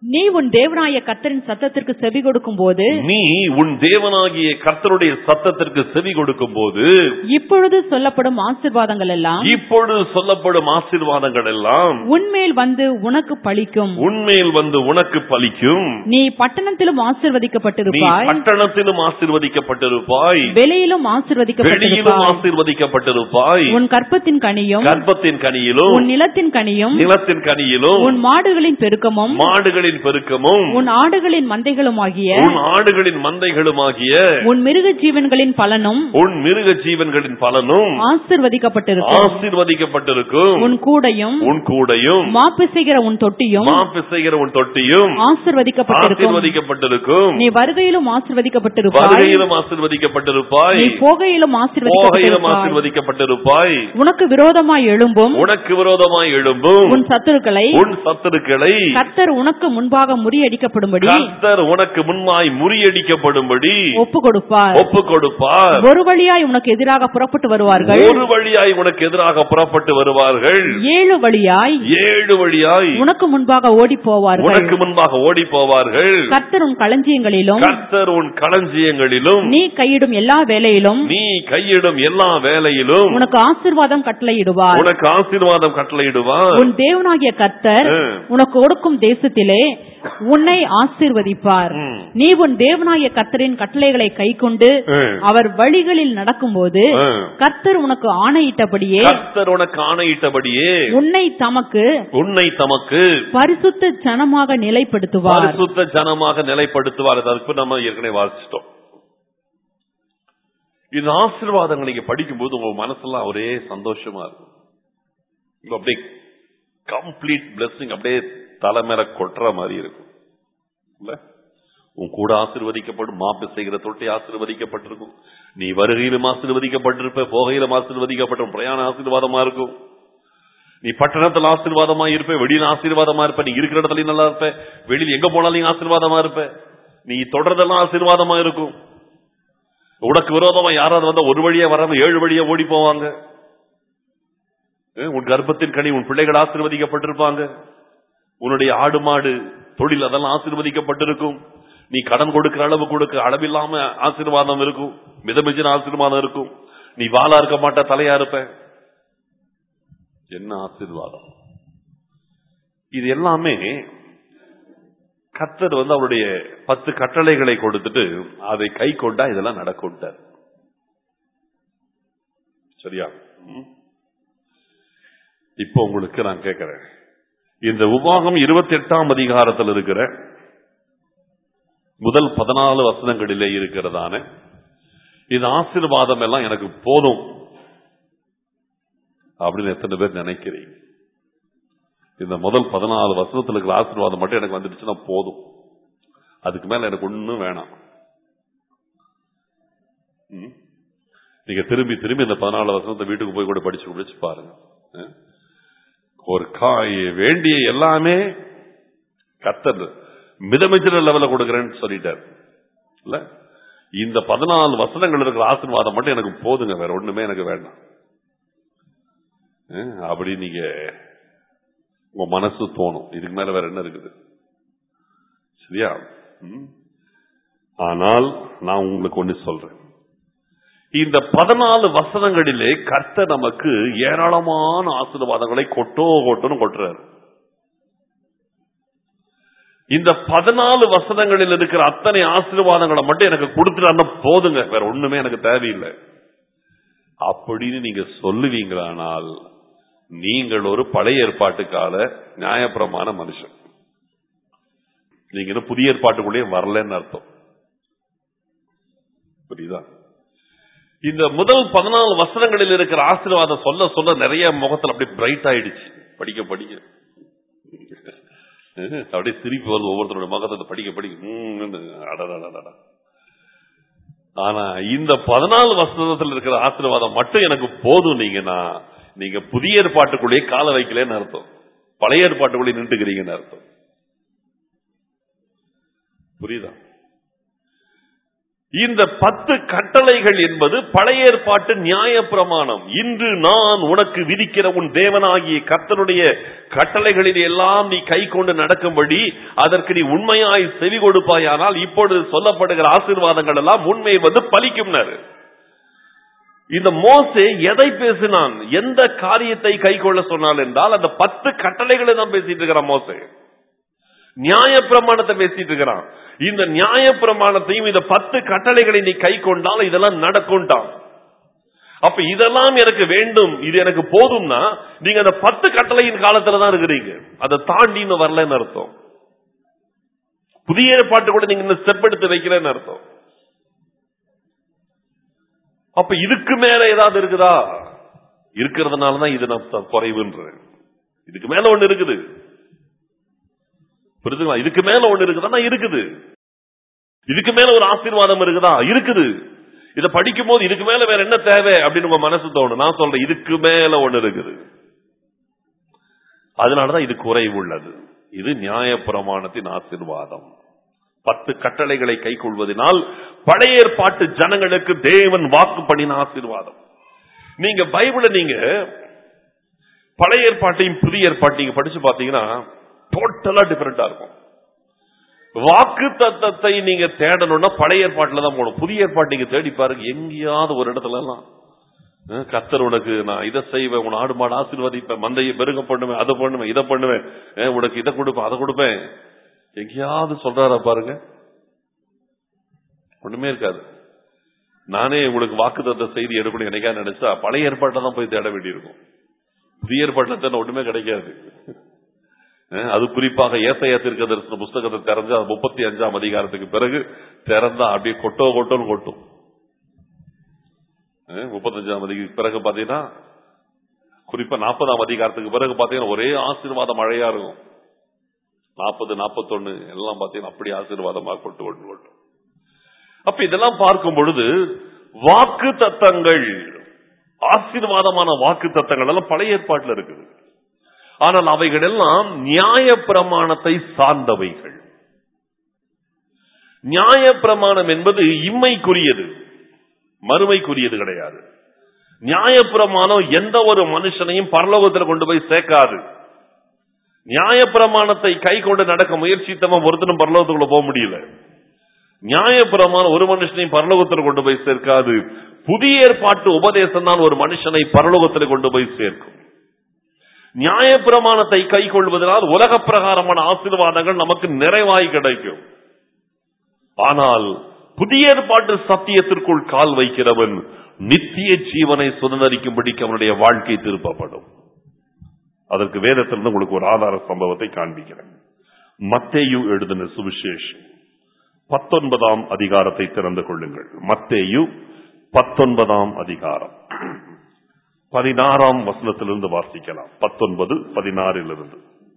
நீ உன் தேவனாய கர்த்தரின் சத்தத்திற்கு செவி கொடுக்கும் போது நீ உன் தேவனாகிய கர்த்தருடைய சத்தத்திற்கு செவி கொடுக்கும் போது இப்பொழுது சொல்லப்படும் ஆசீர்வாதங்கள் எல்லாம் இப்பொழுது சொல்லப்படும் ஆசீர்வாதங்கள் எல்லாம் உன்மேல் வந்து உனக்கு பலிக்கும் உன்மேல் வந்து உனக்கு பலிக்கும் நீ பட்டணத்திலும் நீ ஆசீர்வதிக்கப்பட்டிருப்பாய் பட்டணத்திலும் ஆசீர்வதிக்கப்பட்டிருப்பாய் வெளியிலும் வெளியிலும் ஆசீர்வதிக்கப்பட்டிருப்பாய் ஆசீர்வதிக்கப்பட்டிருப்பாய் உன் கற்பத்தின் கனியும் கர்ப்பத்தின் கனியிலும் உன் நிலத்தின் கனியும் நிலத்தின் கனியிலும் உன் மாடுகளின் பெருக்கமும் மாடுகளின் பெருக்கமும் உன் ஆடுகளின் மந்தைகளுமாகிய உன் ஆடுகளின் மந்தைகளுமாகிய உன் மிருக ஜீவன்களின் பலனும் உன் மிருக ஜீவன்களின் பலனும் ஆசிர்வதிக்கப்பட்டிருக்கும் ஆசீர்வதிக்கப்பட்டிருக்கும் உன் கூடையும் உன் கூடையும் மாப்பிசைகிற உன் தொட்டியும் மாப்பிசைகிற உன் தொட்டியும் ஆசிர்வதிக்கப்பட்டிருக்கும் ஆசீர்வதிக்கப்பட்டிருக்கும் நீ வருகையிலும் ஆசிர்வதிக்கப்பட்டிருப்பாய் வருகையிலும் ஆசீர்வதிக்கப்பட்டிருப்பாய் நீ போகையிலும் போகையிலும் ஆசிர்வதிக்கப்பட்டிருப்பாய் ஆசீர்வதிக்கப்பட்டிருப்பாய் உனக்கு விரோதமாய் எழும்பும் உனக்கு விரோதமாய் எழும்பும் உன் சத்துருக்களை உன் சத்துருக்களை கர்த்தர் உனக்கு முன்பாக முறியடிக்கப்படும்படி கர்த்தர் உனக்கு முன்மாய் முறியடிக்கப்படும்படி ஒப்பு கொடுப்பார் ஒப்பு கொடுப்பார் ஒரு வழியாய் உனக்கு எதிராக புறப்பட்டு வருவார்கள் ஒரு வழியாய் உனக்கு எதிராக புறப்பட்டு வருவார்கள் ஏழு வழியாய் ஏழு வழியாய் உனக்கு முன்பாக ஓடி போவார்கள் உனக்கு முன்பாக ஓடி போவார்கள் கர்த்தர் உன் களஞ்சியங்களிலும் கர்த்தர் உன் களஞ்சியங்களிலும் நீ கையிடும் எல்லா வேலையிலும் நீ கையிடும் எல்லா வேலையிலும் உனக்கு ஆசீர்வாதம் கட்டளையிடுவார் உனக்கு ஆசீர்வாதம் கட்டளையிடுவார் உன் தேவனாகிய கர்த்தர் ம். உனக்கு கொடுக்கும் தேசத்திலே உன்னை ஆசீர்வதிப்பார் ம். நீ உன் தேவனாகிய கர்த்தரின் கட்டளைகளை கைக்கொண்டு ம். அவர் வழிகளில் நடக்கும்போது ம். கர்த்தர் உனக்கு ஆணையிட்டபடியே கர்த்தர் உனக்கு ஆணையிட்டபடியே உன்னை தமக்கு உன்னை தமக்கு பரிசுத்த ஜனமாக நிலைப்படுத்துவார் பரிசுத்த ஜனமாக நிலைப்படுத்துவார் அதுக்கு நம்ம ஏற்கனவே வாசிச்சிட்டோம் இந்த ஆசீர்வாதங்களை நீங்க படிக்கும்போது உங்க மனசெல்லாம் ஒரே சந்தோஷமா இருக்கும் உங்க அப்படியே கம்ப்ளீட் பிளெஸிங் அப்படியே தலைமையில கொட்டுற மாதிரி இருக்கும் இல்ல உன் கூட ஆசீர்வதிக்கப்படும் மாப்பு செய்கிற தொட்டி ஆசீர்வதிக்கப்பட்டிருக்கும் நீ வருகையிலும் ஆசீர்வதிக்கப்பட்டிருப்ப போகையிலும் ஆசீர்வதிக்கப்பட்ட பிரயாண ஆசீர்வாதமா இருக்கும் நீ பட்டணத்துல ஆசீர்வாதமா இருப்ப வெளியில ஆசீர்வாதமா இருப்ப நீ இருக்கிற இடத்துலயும் நல்லா இருப்ப வெளியில எங்க போனாலும் நீ ஆசீர்வாதமா இருப்ப நீ தொடர்றதெல்லாம் ஆசீர்வாதமா இருக்கும் உனக்கு விரோதமா யாராவது வந்தா ஒரு வழியா வராம ஏழு வழியா ஓடி போவாங்க அஹ் உன் கர்ப்பத்தின் கனி உன் பிள்ளைகள் ஆசீர்வதிக்கப்பட்டிருப்பாங்க உன்னுடைய ஆடு மாடு தொழில் அதெல்லாம் ஆசீர்வதிக்கப்பட்டிருக்கும் நீ கடன் கொடுக்கிற அளவு கொடுக்க அளவில்லாம ஆசீர்வாதம் இருக்கும் மிதமிஞ்சின ஆசீர்வாதம் இருக்கும் நீ வாளா இருக்க மாட்ட தலையா இருப்ப என்ன ஆசீர்வாதம் இது எல்லாமே கர்த்தர் வந்து அவருடைய பத்து கட்டளைகளை கொடுத்துட்டு அதை கை கொண்டா இதெல்லாம் நடக்கும்ட்டார் சரியா ம். இப்போ உங்களுக்கு நான் கேட்கிறேன் இந்த உபாகம் இருபத்தி எட்டாம் அதிகாரத்தில் இருக்கிற முதல் பதினாலு வசனங்களிலே இருக்கிறதான இந்த ஆசீர்வாதம் எல்லாம் எனக்கு போதும் அப்படின்னு எத்தனை பேர் நினைக்கிறீங்க இந்த முதல் பதினாலு வருஷத்துல இருக்கிற ஆசீர்வாதம் மட்டும் எனக்கு வந்துடுச்சுன்னா போதும் அதுக்கு மேல எனக்கு ஒண்ணும் வேணாம் ம்? நீங்க திரும்பி திரும்பி இந்த பதினாலு வருஷத்தை வீட்டுக்கு போய் கூட படிச்சு முடிச்சு பாருங்க அஹ்? ஒரு காய் வேண்டிய எல்லாமே கத்தர் மிதமிச்சிற லெவல கொடுக்கறேன்னு சொல்லிட்டார் இல்ல இந்த பதினாலு வசனங்கள் இருக்கிற ஆசீர்வாதம் மட்டும் எனக்கு போதுங்க வேற ஒண்ணுமே எனக்கு வேண்டாம் அஹ்? அப்படி நீங்க உங்க மனசு தோணும் இதுக்கு மேல வேற என்ன இருக்குது சரியா ம்? ஆனால் நான் உங்களுக்கு ஒண்ணு சொல்றேன் இந்த பதினாலு வசனங்களிலே கர்த்தர் நமக்கு ஏராளமான ஆசீர்வாதங்களை கொட்டோ கொட்டோன்னு கொட்டுறாரு இந்த பதினாலு வசனங்களில் இருக்கிற அத்தனை ஆசீர்வாதங்களை மட்டும் எனக்கு கொடுத்துட்டாருன்னா போதுங்க வேற ஒண்ணுமே எனக்கு தேவையில்லை அப்படின்னு நீங்க சொல்லுவீங்களானால் நீங்கள் ஒரு பழைய ஏற்பாட்டு கால நியாயப்பிரமான மனுஷன் நீங்க இன்னும் புதிய ஏற்பாட்டுக்குள்ளேயே வரலன்னு அர்த்தம் புரியுதா இந்த முதல் பதினாலு வசனங்களில் இருக்கிற ஆசீர்வாதம் சொல்ல சொல்ல நிறைய முகத்துல அப்படியே பிரைட் ஆயிடுச்சு படிக்க படிக்க அப்படியே திருப்பி வருது ஒவ்வொருத்தரோட முகத்தை படிக்க படிக்க ம்னு அடடடடடா. ஆனா இந்த பதினாலு வசனத்தில் இருக்கிற ஆசீர்வாதம் மட்டும் எனக்கு போதும் நீங்கன்னா நீங்க புதிய ஏற்பாட்டுக்குள்ளேயே கால வைக்கலன்னு அர்த்தம் பழைய ஏற்பாட்டுக்குள்ளே நின்றுக்கிறீங்கன்னு அர்த்தம் புரியுதா இந்த பத்து கட்டளைகள் என்பது பழைய ஏற்பாட்டு நியாய பிரமாணம் இன்று நான் உனக்கு விதிக்கிற உன் தேவனாகிய கர்த்தருடைய கட்டளைகளில் எல்லாம் நீ கை கொண்டு நடக்கும்படி அதற்கு நீ உண்மையாய் செவி கொடுப்பாயானால் இப்பொழுது சொல்லப்படுகிற ஆசீர்வாதங்கள் எல்லாம் உண்மை வந்து பலிக்கும்னாரு இந்த மோசே எதை பேசினான் எந்த காரியத்தை கை கொள்ள சொன்னால் என்றால் அந்த பத்து கட்டளைகளை தான் பேசிட்டு இருக்கிறான் மோசே நியாய பிரமாணத்தை பேசிட்டு இருக்கிறான் இந்த நியாய பிரமாணத்தையும் இந்த பத்து கட்டளைகளை நீ கை கொண்டால் இதெல்லாம் நடக்கும்ட்டான் அப்ப இதெல்லாம் எனக்கு வேண்டும் இது எனக்கு போதும்னா நீங்க அந்த பத்து கட்டளையின் காலத்துல தான் இருக்கிறீங்க அதை தாண்டி இன்னும் வரலன்னு அர்த்தம் புதிய ஏற்பாட்டு கூட நீங்க இன்னும் ஸ்டெப் எடுத்து வைக்கிறேன்னு அர்த்தம் அப்ப இதுக்கு மேல ஏதாவது இருக்குதா இருக்கிறதுனால தான் இது நான் குறைவுன்ற இதுக்கு மேல ஒண்ணு இருக்குது புரிஞ்சுங்களா இதுக்கு மேல ஒண்ணு இருக்குதா இருக்குது இதுக்கு மேல ஒரு ஆசீர்வாதம் இருக்குதா இருக்குது இத படிக்கும் போது இதுக்கு மேல வேற என்ன தேவை அப்படின்னு உங்க மனசு தோணும் நான் சொல்றேன் இதுக்கு மேல ஒண்ணு இருக்குது அதனாலதான் இது குறைவு உள்ளது இது நியாயப்பிரமாணத்தின் ஆசீர்வாதம் பத்து கட்டளைகளை கை கொள்வதனால் பழைய ஏற்பாட்டு ஜனங்களுக்கு தேவன் வாக்கு பண்ணின ஆசீர்வாதம் நீங்க பைபிளை நீங்க பழைய ஏற்பாட்டையும் புதிய ஏற்பாட்டையும் படிச்சு பாத்தீங்கன்னா டோட்டலா டிஃபரெண்டா இருக்கும் வாக்கு தத்தத்தை நீங்க தேடணும்னா பழைய ஏற்பாட்டுல தான் போகணும் புதிய ஏற்பாட்டு நீங்க தேடி பாருங்க எங்கேயாவது ஒரு இடத்துல எல்லாம் அஹ், கர்த்தர் உனக்கு நான் இதை செய்வேன் உன் ஆடு மாடு ஆசீர்வதிப்பேன் மந்தையை பெருக பண்ணுவேன் அதை பண்ணுவேன் இதை பண்ணுவேன் அஹ், உனக்கு இதை கொடுப்பேன் அதை கொடுப்பேன் எங்கேயாவது சொல்றாரா பாருங்க ஒண்ணுமே இருக்காது நானே உங்களுக்கு வாக்கு தத்த செய்தி எடுக்கணும் என்னைக்கா நினைச்சா பழைய ஏற்பாட்டில் தான் போய் தேட வேண்டியிருக்கும் புதிய ஏற்பாட்டில் தானே ஒண்ணுமே கிடைக்காது அஹ், அது குறிப்பாக ஏசையா தீர்க்க தரிசன புஸ்தகத்தை திறந்து அது முப்பத்தி அஞ்சாம் அதிகாரத்துக்கு பிறகு திறந்தா அப்படியே கொட்டோ கொட்டோன்னு கொட்டும் அஹ், முப்பத்தஞ்சாம் அதிகாரத்துக்கு பிறகு பாத்தீங்கன்னா குறிப்பா நாற்பதாம் அதிகாரத்துக்கு பிறகு பாத்தீங்கன்னா ஒரே ஆசீர்வாத மழையா இருக்கும் நாற்பது நாற்பத்தொன்னு எல்லாம் பாத்தீங்கன்னா அப்படி ஆசீர்வாதமா கொட்டு கொட்டு கொட்டும் அப்ப இதெல்லாம் பார்க்கும் பொழுது வாக்கு தத்தங்கள் ஆசீர்வாதமான வாக்கு தத்தங்கள் எல்லாம் பழைய ஏற்பாட்டில் இருக்குது ஆனால் அவைகள் எல்லாம் நியாய பிரமாணத்தை சார்ந்தவைகள் நியாய பிரமாணம் என்பது இம்மைக்குரியது மறுமைக்குரியது கிடையாது நியாய பிரமாணம் எந்த ஒரு மனுஷனையும் பரலோகத்தில் கொண்டு போய் சேர்க்காது நியாய பிரமாணத்தை கை கொண்டு நடக்க முயற்சித்தவன் ஒருத்தனும் பரலோகத்துக்குள்ள போக முடியல நியாய பிரமாணம் ஒரு மனுஷனையும் பரலோகத்தில் கொண்டு போய் சேர்க்காது புதிய ஏற்பாட்டு உபதேசம் தான் ஒரு மனுஷனை பரலோகத்தில் கொண்டு போய் சேர்க்கும் நியாய பிரமாணத்தை கை கொள்வதனால் உலக பிரகாரமான ஆசீர்வாதங்கள் நமக்கு நிறைவாய் கிடைக்கும் ஆனால் புதிய ஏற்பாட்டு சத்தியத்திற்குள் கால் வைக்கிறவன் நித்திய ஜீவனை சுதந்திரிக்கும்படிக்கு அவனுடைய வாழ்க்கை திருப்பப்படும் அதற்கு வேதத்திலிருந்து உங்களுக்கு ஒரு ஆதார சம்பவத்தை காண்பிக்கிறேன் மத்தேயு எழுதின சுவிசேஷம் பத்தொன்பதாம் அதிகாரத்தை திறந்து கொள்ளுங்கள் மத்தேயு பத்தொன்பதாம் அதிகாரம் பதினாறாம் வசனத்திலிருந்து வாசிக்கலாம் பத்தொன்பது பதினாறிலிருந்து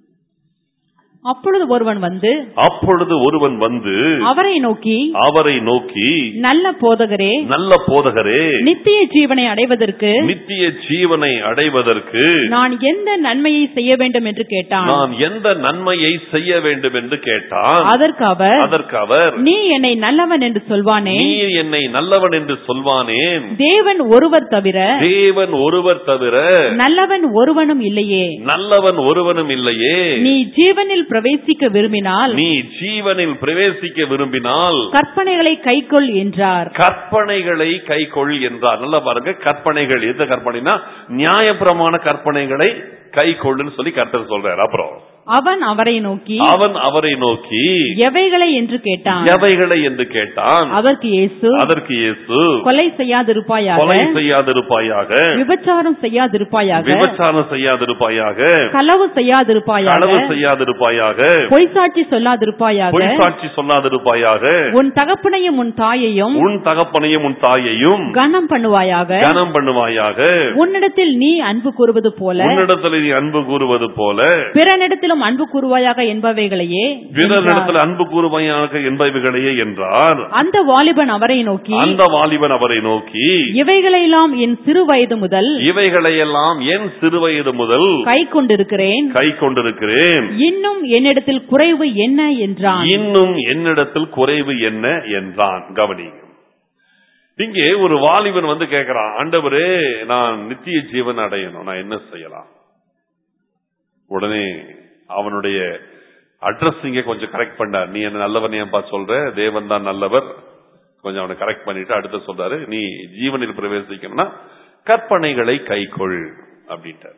அப்பொழுது ஒருவன் வந்து அப்பொழுது ஒருவன் வந்து அவரை நோக்கி அவரை நோக்கி நல்ல போதகரே நல்ல போதகரே நித்திய ஜீவனை அடைவதற்கு நித்திய ஜீவனை அடைவதற்கு நான் எந்த நன்மையை செய்ய வேண்டும் என்று கேட்டான் நான் எந்த நன்மையை செய்ய வேண்டும் என்று கேட்டான் அதற்கு அவர் அதற்கு அவர் நீ என்னை நல்லவன் என்று சொல்வானே நீ என்னை நல்லவன் என்று சொல்வானேன் தேவன் ஒருவர் தவிர தேவன் ஒருவர் தவிர நல்லவன் ஒருவனும் இல்லையே நல்லவன் ஒருவனும் இல்லையே நீ ஜீவனில் பிரவேசிக்க விரும்பினால் நீ ஜீவனில் பிரவேசிக்க விரும்பினால் கற்பனைகளை கைக்கொள் என்றார் கற்பனைகளை கை கொள் என்றார் நல்லா பாருங்க கற்பனைகள் எந்த கற்பனைனா நியாயப்பிரமாண கற்பனைகளை கை கொள்ளுன்னு சொல்லி கர்த்தர் சொல்றாரு அப்புறம் அவன் அவரை நோக்கி அவன் அவரை நோக்கி எவைகளை என்று கேட்டான் எவைகளை என்று கேட்டான் அதற்கு இயேசு அதற்கு இயேசு கொலை செய்யாதிருப்பாயாக கொலை செய்யாதிருப்பாயாக விபச்சாரம் செய்யாதிருப்பாயாக விபச்சாரம் செய்யாதிருப்பாயாக களவு செய்யாதிருப்பாயாக களவு செய்யாதிருப்பாயாக பொய்சாட்சி சொல்லாதிருப்பாயாக பொய் சாட்சி சொல்லாதிருப்பாயாக உன் தகப்பனையும் உன் தாயையும் உன் தகப்பனையும் உன் தாயையும் கனம் பண்ணுவாயாக கனம் பண்ணுவாயாக உன்னிடத்தில் நீ அன்பு கூறுவது போல உன்னிடத்தில் நீ அன்பு கூறுவது போல பிறனிடத்திலும் அன்பு கூறுவாயாக என்பவைகளையே பிறரிடத்தில் அன்பு கூறுவாயாக என்பவைகளையே என்றார் அந்த வாலிபன் அவரை நோக்கி அந்த வாலிபன் அவரை நோக்கி இவைகளெல்லாம் என் சிறு வயது முதல் இவைகளையெல்லாம் என் சிறுவயது முதல் கை கொண்டிருக்கிறேன் கை கொண்டிருக்கிறேன் இன்னும் என்னிடத்தில் குறைவு என்ன என்றான் இன்னும் என்னிடத்தில் குறைவு என்ன என்றான் கவனி இங்கே ஒரு வாலிபன் வந்து கேட்கிறான் ஆண்டவரே நான் நித்திய ஜீவன் அடையணும் நான் என்ன செய்யலாம் உடனே அவனுடைய அட்ரஸ் இங்க கொஞ்சம் கரெக்ட் பண்ணார் நீ என்ன நல்லவன் ஏன்பா சொல்ற தேவன் தான் நல்லவர் கொஞ்சம் அவனை கரெக்ட் பண்ணிட்டு அடுத்து சொல்றாரு நீ ஜீவனில் பிரவேசிக்கணும்னா கற்பனைகளை கைக்கொள் அப்படின்ட்டார்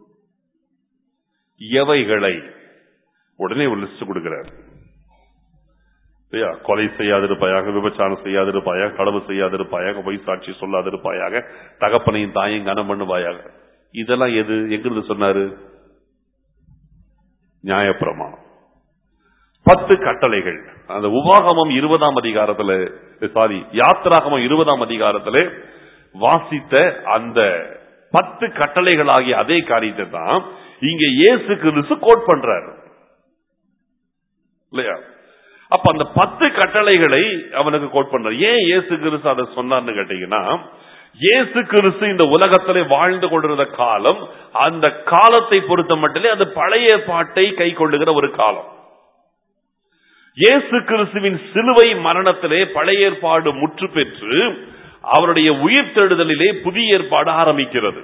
எவைகளை உடனே ஒரு லிஸ்ட் கொடுக்கிறார் இல்லையா? கொலை செய்யாதிருப்பாயாக விபச்சாரம் செய்யாதிருப்பாயாக களவு செய்யாதிருப்பாயாக பொய் சாட்சி சொல்லாதிருப்பாயாக தகப்பனையும் தாயும் கனம் பண்ணுவாயாக இதெல்லாம் எது எங்கிருந்து சொன்னாரு நியாயப்பிரமாணம் பத்து கட்டளைகள் அந்த உபாகமம் இருபதாம் அதிகாரத்துல சாரி யாத்திராகமம் இருபதாம் அதிகாரத்துல வாசித்த அந்த பத்து கட்டளைகளாகிய அதே காரியத்தை தான் இங்க இயேசு கிறிஸ்து கோட் பண்றாரு இல்லையா அப்ப அந்த பத்து கட்டளைகளை அவனுக்கு கோட் பண்றார் ஏன் இயேசு கிறிஸ்து அதை சொன்னார்னு கேட்டீங்கன்னா இயேசு கிறிஸ்து இந்த உலகத்திலே வாழ்ந்து கொண்டிருந்த காலம் அந்த காலத்தை பொறுத்த மட்டிலே அது பழைய பாட்டை கை கொள்ளுகிற ஒரு காலம் இயேசு கிறிஸ்துவின் சிலுவை மரணத்திலே பழைய ஏற்பாடு முற்று பெற்று அவருடைய உயிர் தெழுதலிலே புதிய ஏற்பாடு ஆரம்பிக்கிறது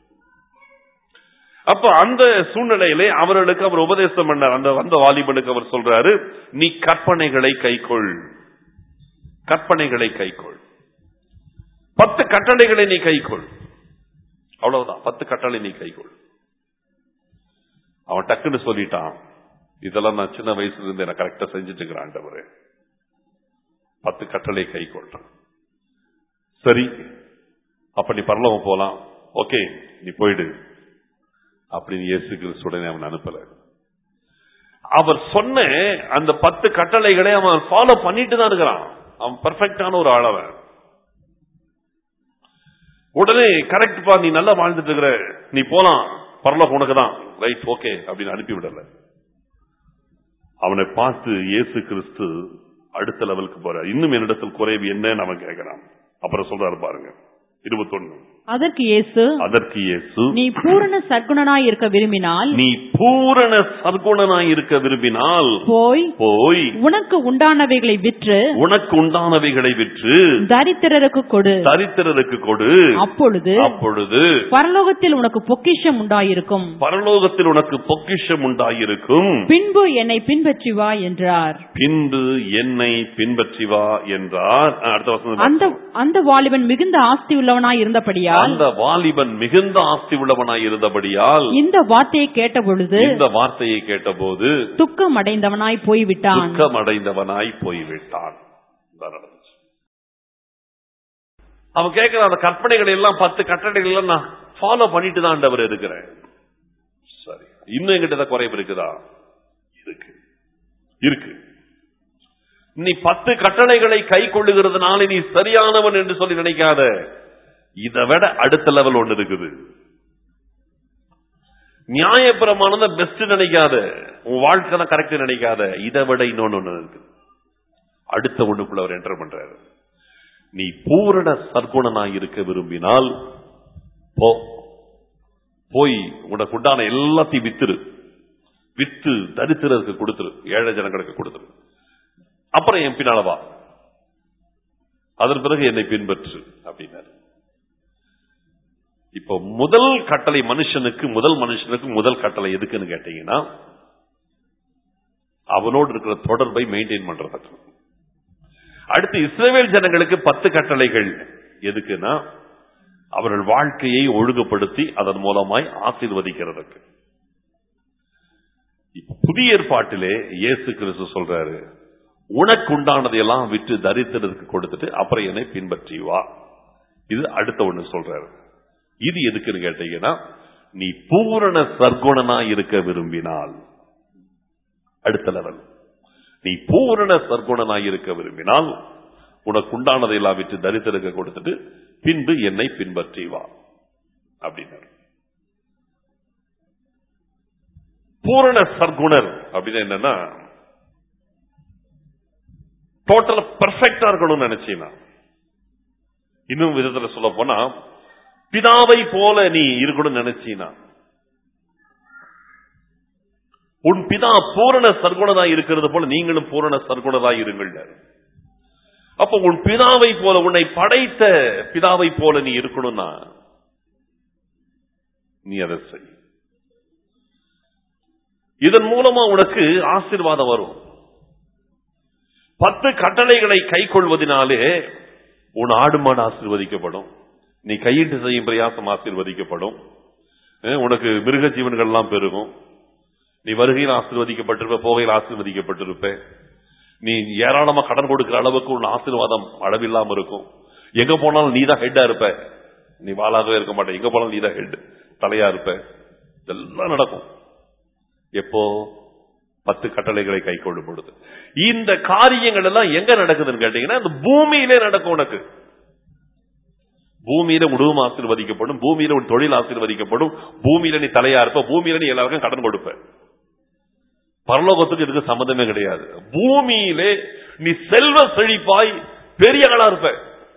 அப்ப அந்த சூழ்நிலையிலே அவர்களுக்கு அவர் உபதேசம் பண்ணார் அந்த வந்த வாலிபனுக்கு அவர் சொல்றாரு நீ கற்பனைகளை கைக்கொள் கற்பனைகளை கைக்கொள் பத்து கட்டளைகளை நீ கைக்கொள் அவ்வளவுதான் பத்து கட்டளை நீ கைக்கொள் அவன் டக்குன்னு சொல்லிட்டான் இதெல்லாம் நான் சின்ன வயசுல இருந்து நான் கரெக்டா செஞ்சுட்டு இருக்கிறேன் ஆண்டவரே பத்து கட்டளை கைக்கொள்றான் சரி அப்ப நீ பரலோகம் போலாம் ஓகே நீ போயிடு அப்படின்னு இயேசு கிறிஸ்து உடனே அவன் அனுப்பல அவர் சொன்ன அந்த பத்து கட்டளைகளை அவன் ஃபாலோ பண்ணிட்டு தான் இருக்கிறான் அவன் பெர்ஃபெக்டான ஒரு ஆளவன் உடனே கரெக்ட் பா நீ நல்லா வாழ்ந்துட்டு இருக்கிற நீ போலாம் பரலோகம் உனக்கு தான் ரைட் ஓகே அப்படின்னு அனுப்பி விடல அவனை பார்த்து இயேசு கிறிஸ்து அடுத்த லெவலுக்கு போற இன்னும் என்னிடத்தில் குறைவு என்னன்னு அவன் கேட்கிறான் அப்புறம் சொல்றாரு பாருங்க இருபத்தொன்னு அதற்கு இயேசு அதற்கு இயேசு நீ பூரண சற்குணனாய் இருக்க விரும்பினால் நீ பூரண சர்க்குணனாய் இருக்க விரும்பினால் போய் போய் உனக்கு உண்டானவைகளை விற்று உனக்கு உண்டானவைகளை விற்று தரித்திரருக்கு கொடு தரித்திரருக்கு கொடு அப்பொழுது அப்பொழுது பரலோகத்தில் உனக்கு பொக்கிஷம் உண்டாயிருக்கும் பரலோகத்தில் உனக்கு பொக்கிஷம் உண்டாயிருக்கும் பின்பு என்னை பின்பற்றி வா என்றார் பின்பு என்னை பின்பற்றி வா என்றார் ஆ, அடுத்த வசனம் அந்த அந்த வாலிபன் மிகுந்த ஆஸ்தி உள்ளவனாய் இருந்தபடியால் அந்த வாலிபன் மிகுந்த ஆஸ்தி உள்ளவனாய் இருந்தபடியால் இந்த வார்த்தையை கேட்ட பொழுது இந்த வார்த்தையை கேட்டபோது துக்கம் அடைந்தவனாய் போய்விட்டான் துக்கம் அடைந்தவனாய் போய்விட்டான் இதான் நடந்துச்சு. அவன் கேட்கிற அந்த கற்பனைகள் எல்லாம் பத்து கட்டளைகள் எல்லாம் நான் ஃபாலோ பண்ணிட்டு தான் ஆண்டவர் இருக்கிறேன் சரி இன்னும் எங்கிட்ட ஏதாவது குறைவு இருக்குதா இருக்கு இருக்கு நீ பத்து கட்டளைகளை கை கொள்ளுகிறதுனால நீ சரியானவன் என்று சொல்லி நினைக்காத இதை விட அடுத்த லெவல் ஒண்ணு இருக்குது நியாயப்பிரமானம் தான் பெஸ்ட் நினைக்காத உன் வாழ்க்கை தான் கரெக்ட் நினைக்காத இதை விட இன்னொன்னு ஒண்ணு இருக்கு அடுத்த ஒண்ணுக்குள்ள அவர் என்டர் பண்றாரு நீ பூரண சர்க்குணனாய் இருக்க விரும்பினால் போ போய் உனக்கு உண்டான எல்லாத்தையும் வித்துரு வித்து தரித்திரருக்கு கொடுத்துரு ஏழை ஜனங்களுக்கு கொடுத்துரு அப்புறம் என் பின்னால வா அதன் பிறகு என்னை பின்பற்று அப்படின்னாரு இப்போ முதல் கட்டளை மனுஷனுக்கு முதல் மனுஷனுக்கு முதல் கட்டளை எதுக்குன்னு கேட்டீங்கன்னா அவனோடு இருக்கிற தொடர்பை மெயின்டைன் பண்றதுக்கு அடுத்து இஸ்ரேல் ஜனங்களுக்கு பத்து கட்டளைகள் எதுக்குன்னா அவர்கள் வாழ்க்கையை ஒழுங்குபடுத்தி அதன் மூலமாய் ஆசீர்வதிக்கிறதுக்கு இப்ப புதிய ஏற்பாட்டிலே இயேசு கிறிஸ்து சொல்றாரு உனக்கு உண்டானதையெல்லாம் விட்டு தரித்திரத்துக்கு கொடுத்துட்டு அப்புறம் என்னை பின்பற்றி வா இது அடுத்த ஒண்ணு சொல்றாரு இது எதுக்குன்னு கேட்டீங்கன்னா நீ பூரண சர்க்குணனா இருக்க விரும்பினால் அடுத்த லெவல் நீ பூரண சர்க்குணனாய் இருக்க விரும்பினால் உனக்கு உண்டானதை எல்லாம் விட்டு தரித்திரக்க கொடுத்துட்டு பின்பு என்னை பின்பற்றி வா அப்படின்னாரு பூரண சர்க்குணர் அப்படின்னு என்னன்னா டோட்டலா பெர்ஃபெக்டா இருக்கணும்னு நினைச்சீங்கன்னா இன்னும் விதத்துல சொல்ல போனா பிதாவை போல நீ இருக்கணும்னு நினைச்சீனா உன் பிதா பூரண சர்க்குணதா இருக்கிறது போல நீங்களும் பூரண சர்க்குணதா இருங்கள் அப்ப உன் பிதாவை போல உன்னை படைத்த பிதாவை போல நீ இருக்கணும்னா நீ அதை செய் இதன் மூலமா உனக்கு ஆசீர்வாதம் வரும் பத்து கட்டளைகளை கை கொள்வதனாலே உன் ஆடு மாடு ஆசீர்வதிக்கப்படும் நீ கையிட்டு செய்யும் பிரயாசம் ஆசீர்வதிக்கப்படும் அஹ் உனக்கு மிருக ஜீவன்கள் எல்லாம் பெருகும் நீ வருகையில் ஆசீர்வதிக்கப்பட்டிருப்ப போகையில் ஆசீர்வதிக்கப்பட்டிருப்ப நீ ஏராளமா கடன் கொடுக்கிற அளவுக்கு உன் ஆசீர்வாதம் அளவில்லாம இருக்கும் எங்க போனாலும் நீ தான் ஹெட்டா இருப்ப நீ வாளாகவே இருக்க மாட்ட எங்க போனாலும் நீ தான் ஹெட் தலையா இருப்ப இதெல்லாம் நடக்கும் எப்போ பத்து கட்டளைகளை கை கொள்ளும் பொழுது இந்த காரியங்கள் எல்லாம் எங்க நடக்குதுன்னு கேட்டீங்கன்னா இந்த பூமியிலே நடக்கும் உனக்கு பூமியில உணவும் ஆசீர்வதிக்கப்படும் பூமியில உன் தொழில் ஆசீர்வதிக்கப்படும் பூமியில நீ தலையா இருப்ப பூமியில நீ எல்லாருக்கும் கடன் கொடுப்ப பரலோகத்துக்கு இதுக்கு சம்பந்தமே கிடையாது பூமியிலே நீ செல்வ செழிப்பாய் பெரிய ஆளா இருப்ப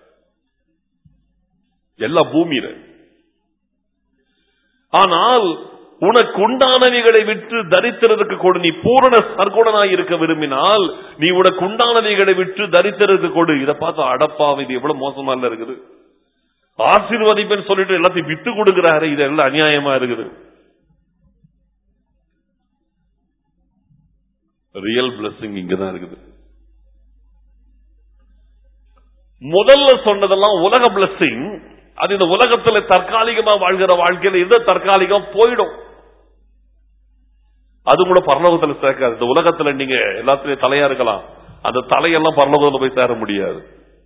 எல்லா பூமியில ஆனால் உனக்கு உண்டானவைகளை விட்டு தரித்திரத்துக்கு கொடு நீ பூரண சர்க்குணனாய் இருக்க விரும்பினால் நீ உனக்கு உண்டானவைகளை விட்டு தரித்திரத்துக்கு கொடு இதை பார்த்து அடப்பாவை இது எவ்வளவு மோசமா இல்ல இருக்குது ஆசீர்வதிப்பேன்னு சொல்லிட்டு எல்லாத்தையும் விட்டு கொடுக்கிறாரு இது எல்லாம் அநியாயமா இருக்குது ரியல் பிளஸிங் இங்கதான் இருக்குது முதல்ல சொன்னதெல்லாம் உலக பிளஸிங் அது இந்த உலகத்துல தற்காலிகமா வாழ்கிற வாழ்க்கையில எந்த தற்காலிகம் போயிடும் அது கூட பரலோகத்துல சேர்க்காது இந்த உலகத்துல நீங்க எல்லாத்துலயும் தலையா இருக்கலாம் அந்த தலையெல்லாம் பரலோகத்துல போய் சேர முடியாது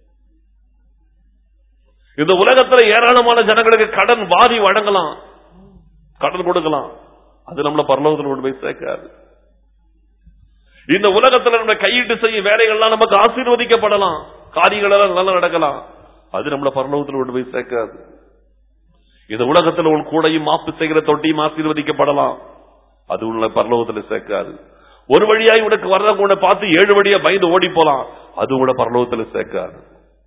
இந்த உலகத்துல ஏராளமான ஜனங்களுக்கு கடன் வாரி வழங்கலாம் கடன் கொடுக்கலாம் அது நம்மள பரலோகத்தில் கொண்டு போய் சேர்க்காது இந்த உலகத்துல நம்ம கையிட்டு செய்யும் வேலைகள்லாம் நமக்கு ஆசீர்வதிக்கப்படலாம் காரியங்கள் எல்லாம் நல்லா நடக்கலாம் அது நம்மள பரலோகத்தில் கொண்டு போய் சேர்க்காது இந்த உலகத்துல உன் கூடையும் மாப்பு செய்கிற தொட்டியும் ஆசீர்வதிக்கப்படலாம் அது உன்னை பரலோகத்தில் சேர்க்காது ஒரு வழியாய் உனக்கு வரத உன்னை பார்த்து ஏழு வழியா பயந்து ஓடி போலாம் அது கூட பரலோகத்தில் சேர்க்காது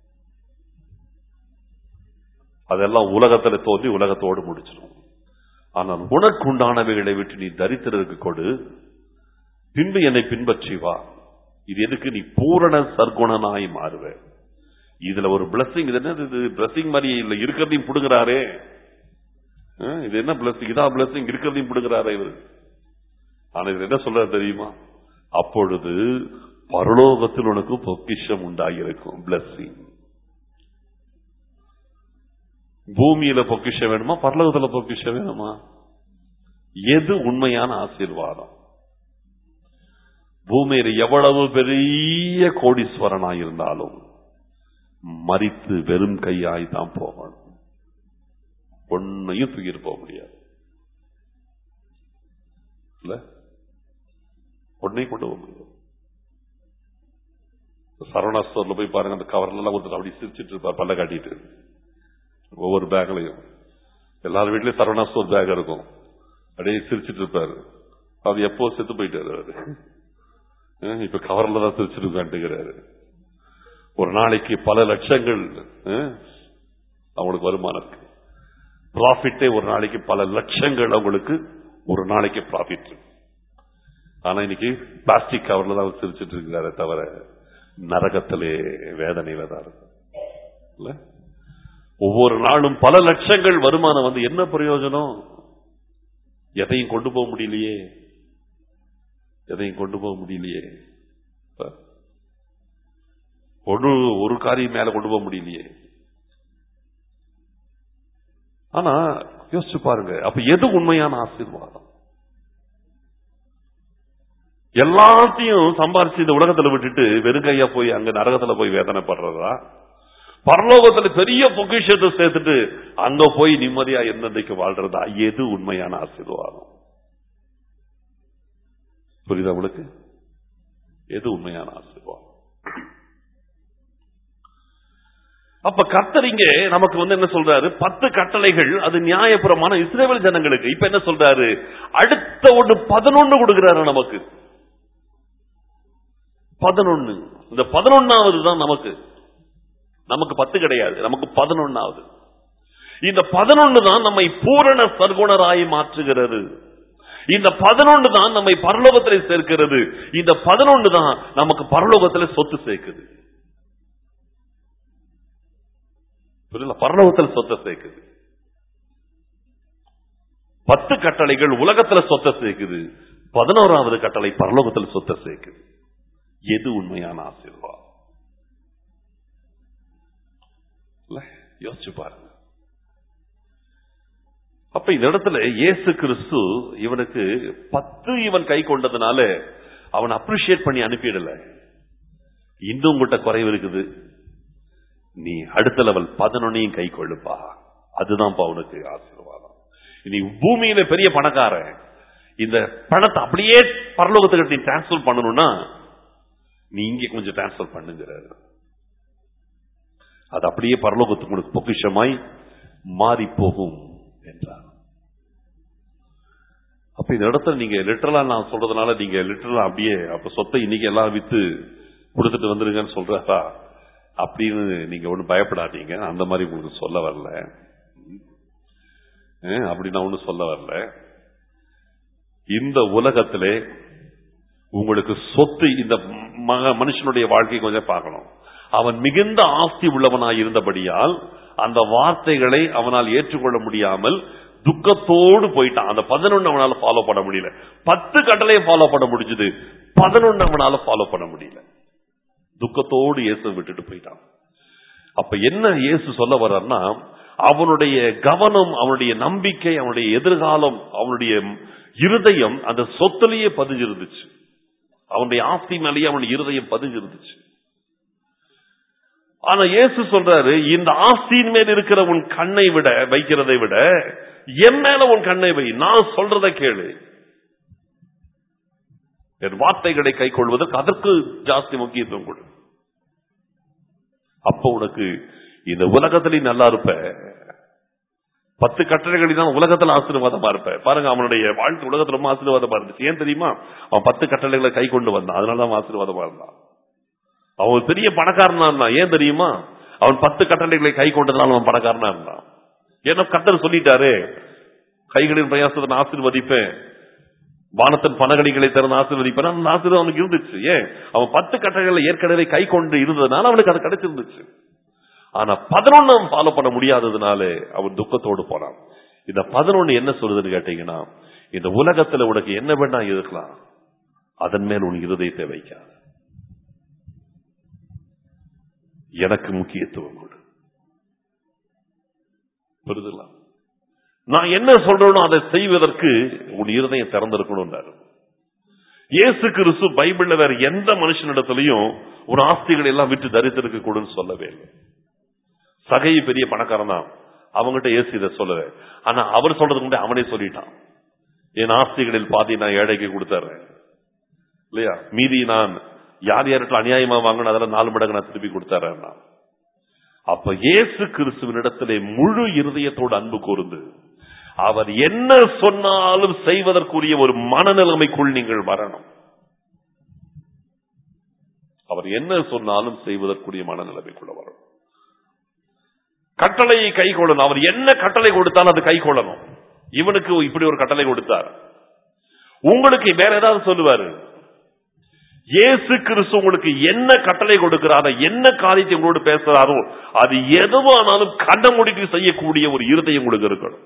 அதெல்லாம் உலகத்துல தோன்றி உலகத்தோடு முடிச்சிடும் ஆனால் உனக்கு உண்டானவைகளை விட்டு நீ தரித்திரருக்கு கொடு பின்பு என்னை பின்பற்றி வா இது எதுக்கு நீ பூரண சர்க்குணனாய் மாறுவ இதுல ஒரு பிளஸிங் இது என்ன இது பிளஸிங் மாதிரி இல்ல இருக்கிறதையும் புடுங்கிறாரே அஹ், இது என்ன பிளஸிங் இதா பிளஸிங் இருக்கிறதையும் புடுங்கிறாரே இவர் ஆனா இது என்ன சொல்ற தெரியுமா அப்பொழுது பரலோகத்தில் உனக்கு பொக்கிஷம் உண்டாகியிருக்கும் பிளஸிங் பூமியில பொக்கிஷம் வேணுமா பரலோகத்துல பொக்கிஷம் வேணுமா எது உண்மையான ஆசீர்வாதம் பூமியில எவ்வளவு பெரிய கோடீஸ்வரனாய் இருந்தாலும் மறித்து வெறும் கையாய் தான் போகணும் ஒன்னையும் தூக்கிட்டு போக முடியாது இல்ல ஒன்னையும் கொண்டு போக முடியாது சரவணா ஸ்டோர்ல போய் பாருங்க அந்த கவர்ல எல்லாம் ஒருத்தர் அப்படி சிரிச்சிட்டு இருப்பார் பல்ல காட்டிட்டு ஒவ்வொரு பேக்லயும் எல்லார் வீட்லயும் சரவணா ஸ்டோர் பேக் இருக்கும் அப்படியே சிரிச்சிட்டு இருப்பாரு அவர் எப்போ செத்து போயிட்டாரு அவரு அஹ் இப்ப கவர்ல தான் சிரிச்சிட்டு உட்காந்துக்கிறாரு ஒரு நாளைக்கு பல லட்சங்கள் அஹ், அவங்களுக்கு வருமானம் இருக்கு ப்ராஃபிட்டே ஒரு நாளைக்கு பல லட்சங்கள் அவங்களுக்கு ஒரு நாளைக்கு ப்ராஃபிட் இருக்கு ஆனா இன்னைக்கு பிளாஸ்டிக் கவர்ல தான் அவர் சிரிச்சிட்டு இருக்கிறாரே தவிர நரகத்திலே வேதனையில தான் இருக்கு இல்ல ஒவ்வொரு நாளும் பல லட்சங்கள் வருமானம் வந்து என்ன பிரயோஜனம் எதையும் கொண்டு போக முடியலையே எதையும் கொண்டு போக முடியலையே இப்ப ஒரு ஒரு காரியம் மேல கொண்டு போக முடியலையே ஆனா யோசிச்சு பாருங்க அப்ப எது உண்மையான ஆசீர்வாதம் எல்லாத்தையும் சம்பாரிச்சு இந்த உலகத்துல விட்டுட்டு வெறுங்கையா போய் அங்க நரகத்துல போய் வேதனைப்படுறதா பரலோகத்துல பெரிய பொக்கிஷத்தை சேர்த்துட்டு அங்க போய் நிம்மதியா என்னன்றைக்கு வாழ்றதா எது உண்மையான ஆசீர்வாதம் புரியுதா உங்களுக்கு எது உண்மையான ஆசீர்வாதம் அப்ப கர்த்தர் இங்கே நமக்கு வந்து என்ன சொல்றாரு பத்து கட்டளைகள் அது நியாயபுரமான இஸ்ரேல் ஜனங்களுக்கு இப்ப என்ன சொல்றாரு அடுத்த ஒன்று பதினொன்னு கொடுக்கிறாரு நமக்கு பதினொன்னு இந்த பதினொன்னாவது தான் நமக்கு நமக்கு பத்து கிடையாது நமக்கு பதினொன்னாவது இந்த பதினொன்னு தான் நம்மை பூரண சர்க்குணராய் மாற்றுகிறது இந்த பதினொன்னு தான் நம்மை பரலோகத்தில் சேர்க்கிறது இந்த பதினொன்னு தான் நமக்கு பரலோகத்தில் சொத்து சேர்க்குது புரியல பரலோகத்தில் சொத்தை சேர்க்குது பத்து கட்டளைகள் உலகத்துல சொத்தை சேர்க்குது பதினோராவது கட்டளை பரலோகத்தில் சொத்தை சேர்க்குது எது உண்மையான ஆசீர்வாதம் இல்ல? யோசிச்சு பாருங்க அப்ப இந்த இடத்துல இயேசு கிறிஸ்து இவனுக்கு பத்து இவன் கை கொண்டதுனால அவன் அப்ரிஷியேட் பண்ணி அனுப்பிடல இன்னும் உங்கள்கிட்ட குறைவு இருக்குது நீ அடுத்த லெவல் பதினொன்னையும் கை கொள்ளுப்பா அதுதான்ப்பா உனக்கு ஆசீர்வாதம் நீ பூமியில பெரிய பணக்காரன் இந்த பணத்தை அப்படியே பரலோகத்துக்கு நீ டிரான்ஸ்பர் பண்ணணும்னா நீ இங்கே கொஞ்சம் டிரான்ஸ்பர் பண்ணுங்கிறாரு அது அப்படியே பரலோகத்துக்கு உனக்கு பொக்கிஷமாய் மாறி போகும் என்றார் அப்ப இந்த இடத்துல நீங்க லிட்டரலா நான் சொல்றதுனால நீங்க லிட்டரலா அப்படியே அப்ப சொத்தை இன்னைக்கு எல்லாம் வித்து கொடுத்துட்டு வந்துருங்கன்னு சொல்றதா அப்படின்னு நீங்க ஒண்ணும் பயப்படாதீங்க அந்த மாதிரி உங்களுக்கு சொல்ல வரல அஹ், அப்படி நான் ஒண்ணும் சொல்ல வரல இந்த உலகத்திலே உங்களுக்கு சொத்து இந்த மக- மனுஷனுடைய வாழ்க்கை கொஞ்சம் பார்க்கணும் அவன் மிகுந்த ஆஸ்தி உள்ளவனாய் இருந்தபடியால் அந்த வார்த்தைகளை அவனால் ஏற்றுக்கொள்ள முடியாமல் துக்கத்தோடு போயிட்டான் அந்த பதினொன்னு அவனால ஃபாலோ பண்ண முடியல பத்து கட்டளையை ஃபாலோ பண்ண முடிஞ்சது பதினொன்னு அவனால ஃபாலோ பண்ண முடியல துக்கத்தோடு இயேசு விட்டுட்டு போயிட்டான் அப்ப என்ன இயேசு சொல்ல வர்றார்னா அவனுடைய கவனம் அவனுடைய நம்பிக்கை அவனுடைய எதிர்காலம் அவனுடைய இருதயம் அந்த சொத்துலயே பதிஞ்சிருந்துச்சு அவனுடைய ஆஸ்தி மேலேயே அவனுடைய இருதயம் பதிஞ்சிருந்துச்சு ஆனா இயேசு சொல்றாரு இந்த ஆஸ்தியின் மேல் இருக்கிற உன் கண்ணை விட வைக்கிறதை விட என் மேல உன் கண்ணை வை நான் சொல்றதை கேளு என் வார்த்தைகளை கை கொள்வதற்கு அதற்கு ஜாஸ்தி முக்கியத்துவம் கொடு அப்ப உனக்கு இந்த உலகத்திலையும் நல்லா இருப்ப பத்து கட்டளைகளில் தான் உலகத்துல ஆசீர்வாதமா இருப்ப பாருங்க அவனுடைய வாழ்க்கை உலகத்துல ரொம்ப ஆசீர்வாதமா இருந்துச்சு ஏன் தெரியுமா அவன் பத்து கட்டளைகளை கை கொண்டு வந்தான் அதனால அவன் ஆசீர்வாதமா இருந்தான் அவன் ஒரு பெரிய பணக்காரனா இருந்தான் ஏன் தெரியுமா அவன் பத்து கட்டளைகளை கை கொண்டதுனால அவன் பணக்காரனா இருந்தான் ஏன்னா கத்தர் சொல்லிட்டாரு கைகளின் பிரயாசத்தை நான் ஆசீர்வதிப்பேன் வானத்தின் பணகடிகளை திறந்து ஆசீர்வதிப்பேன் அந்த ஆசீர்வாதம் அவனுக்கு இருந்துச்சு ஏன் அவன் பத்து கட்டளைகளை ஏற்கனவே கை கொண்டு இருந்ததுனால அவனுக்கு அது கிடைச்சிருந்துச்சு ஆனா பதினொன்னு அவன் ஃபாலோ பண்ண முடியாததுனால அவன் துக்கத்தோடு போனான் இந்த பதினொன்னு என்ன சொல்லுதுன்னு கேட்டீங்கன்னா இந்த உலகத்துல உனக்கு என்ன வேணா இருக்கலாம் அதன் மேல் உன் இருதயத்தை வைக்காத எனக்கு முக்கியத்துவம் கொடு புரிதுங்களா நான் என்ன சொல்றேனோ அதை செய்வதற்கு உன் இருதயம் திறந்திருக்கணும்னாரு இயேசு கிறிஸ்து பைபிள்ல வேற எந்த மனுஷனிடத்திலையும் உன் ஆஸ்திகளை எல்லாம் விட்டு தரித்திருக்க கூடுன்னு சொல்லவே இல்லை சகை பெரிய பணக்காரன் தான் அவங்ககிட்ட இயேசு இதை சொல்லல ஆனா அவர் சொல்றதுக்கு முன்னாடி அவனே சொல்லிட்டான் என் ஆஸ்திகளில் பாதி நான் ஏழைக்கு கொடுத்துறேன் இல்லையா மீதி நான் யார் யார்கிட்ட அநியாயமா வாங்கின அதெல்லாம் நாலு மடங்கு நான் திருப்பி கொடுத்துறேன் அப்ப இயேசு கிறிஸ்துவனிடத்திலே முழு இருதயத்தோடு அன்பு கூர்ந்து அவர் என்ன சொன்னாலும் செய்வதற்குரிய ஒரு மனநிலைமைக்குள் நீங்கள் வரணும் அவர் என்ன சொன்னாலும் செய்வதற்குரிய மனநிலைமைக்குள்ள வரணும் கட்டளையை கை கொள்ளணும் அவர் என்ன கட்டளை கொடுத்தாலும் அது கை கொள்ளணும் இவனுக்கு இப்படி ஒரு கட்டளை கொடுத்தார் உங்களுக்கு வேற ஏதாவது சொல்லுவாரு இயேசு கிறிஸ்து உங்களுக்கு என்ன கட்டளை கொடுக்கிறாரோ என்ன காரியத்தை உங்களோடு பேசுறாரோ அது எதுவானாலும் கண்ண முடித்து செய்யக்கூடிய ஒரு இருதயம் உங்களுக்கு இருக்கணும்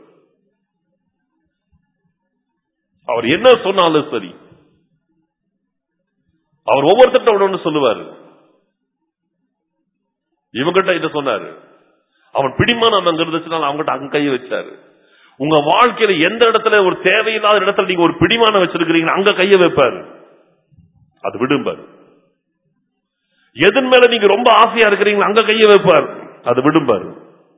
அவர் என்ன சொன்னாலும் சரி அவர் ஒவ்வொருத்தட்ட ஒண்ணு ஒண்ணு சொல்லுவாரு இவங்கிட்ட இதை சொன்னாரு அவன் பிடிமானம் அங்க இருந்துச்சுனால அவங்ககிட்ட அங்க கையை வச்சாரு உங்க வாழ்க்கையில எந்த இடத்துல ஒரு தேவையில்லாத இடத்துல நீங்க ஒரு பிடிமானம் வச்சிருக்கிறீங்க அங்க கையை வைப்பாரு அது விடும்பாரு எதன் மேல நீங்க ரொம்ப ஆசையா இருக்கிறீங்களோ அங்க கையை வைப்பார் அது விடும்பாரு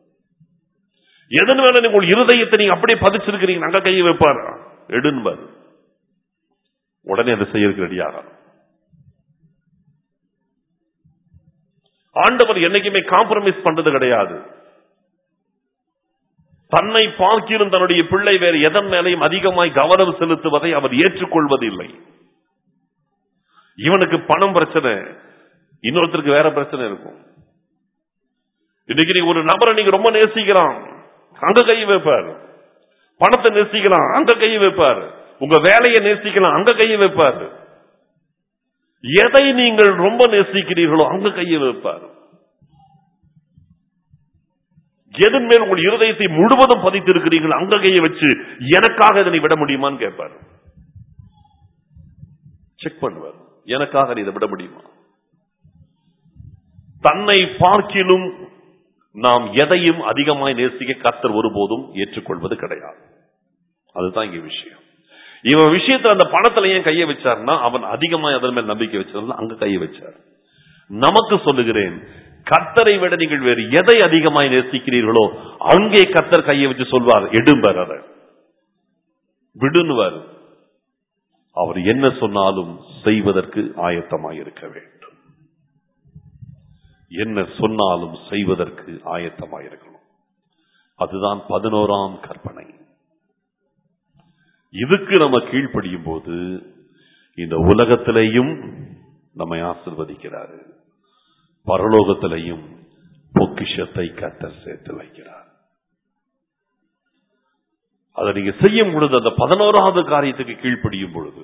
எதன் மேல நீங்க உங்க இருதயத்தை நீங்க அப்படியே பதிச்சிருக்கிறீங்க அங்க கையை வைப்பார் எடுன்பாரு உடனே அதை செய்யறதுக்கு ரெடியாக ஆண்டவர் என்னைக்குமே காம்ப்ரமைஸ் பண்றது கிடையாது தன்னை பார்க்கிலும் தன்னுடைய பிள்ளை வேறு எதன் மேலையும் அதிகமாய் கவனம் செலுத்துவதை அவர் ஏற்றுக்கொள்வதில்லை இவனுக்கு பணம் பிரச்சனை இன்னொருத்தருக்கு வேற பிரச்சனை இருக்கும் இன்னைக்கு நீங்க ஒரு நபரை நீங்க ரொம்ப நேசிக்கிறான் அங்க கை வைப்பார் பணத்தை நேசிக்கலாம் அங்க கை வைப்பார் உங்க வேலையை நேசிக்கலாம் அங்க கையை வைப்பார் எதை நீங்கள் ரொம்ப நேசிக்கிறீர்களோ அங்க கையை வைப்பார் எதன் மேல் உங்கள் இருதயத்தை முழுவதும் பதித்திருக்கிறீர்கள் அங்க கையை வச்சு எனக்காக இதனை விட முடியுமான்னு கேட்பார் செக் பண்ணுவார் எனக்காக நீ இதை விட முடியுமா தன்னை பார்க்கிலும் நாம் எதையும் அதிகமாய் நேசிக்க கர்த்தர் ஒருபோதும் ஏற்றுக்கொள்வது கிடையாது அதுதான் இங்க விஷயம் இவன் விஷயத்துல அந்த பணத்துல ஏன் கையை வச்சார்னா அவன் அதிகமாய் அதன் மேல் நம்பிக்கை வச்சதுனால அங்க கையை வச்சார் நமக்கு சொல்லுகிறேன் கர்த்தரை விட நீங்கள் வேறு எதை அதிகமாய் நேசிக்கிறீர்களோ அங்கே கர்த்தர் கையை வச்சு சொல்வார் எடும்பர் அதை விடுனுவார் அவர் என்ன சொன்னாலும் செய்வதற்கு ஆயத்தமாய் இருக்க வேண்டும் என்ன சொன்னாலும் செய்வதற்கு ஆயத்தமாய் இருக்கணும் அதுதான் பதினோராம் கற்பனை இதுக்கு நம்ம கீழ்ப்படியும் போது இந்த உலகத்திலேயும் நம்மை ஆசிர்வதிக்கிறாரு பரலோகத்திலையும் பொக்கிஷத்தை கத்தர் சேர்த்து வைக்கிறார் அதை நீங்க செய்யும் பொழுது அந்த பதினோராவது காரியத்துக்கு கீழ்ப்படியும் பொழுது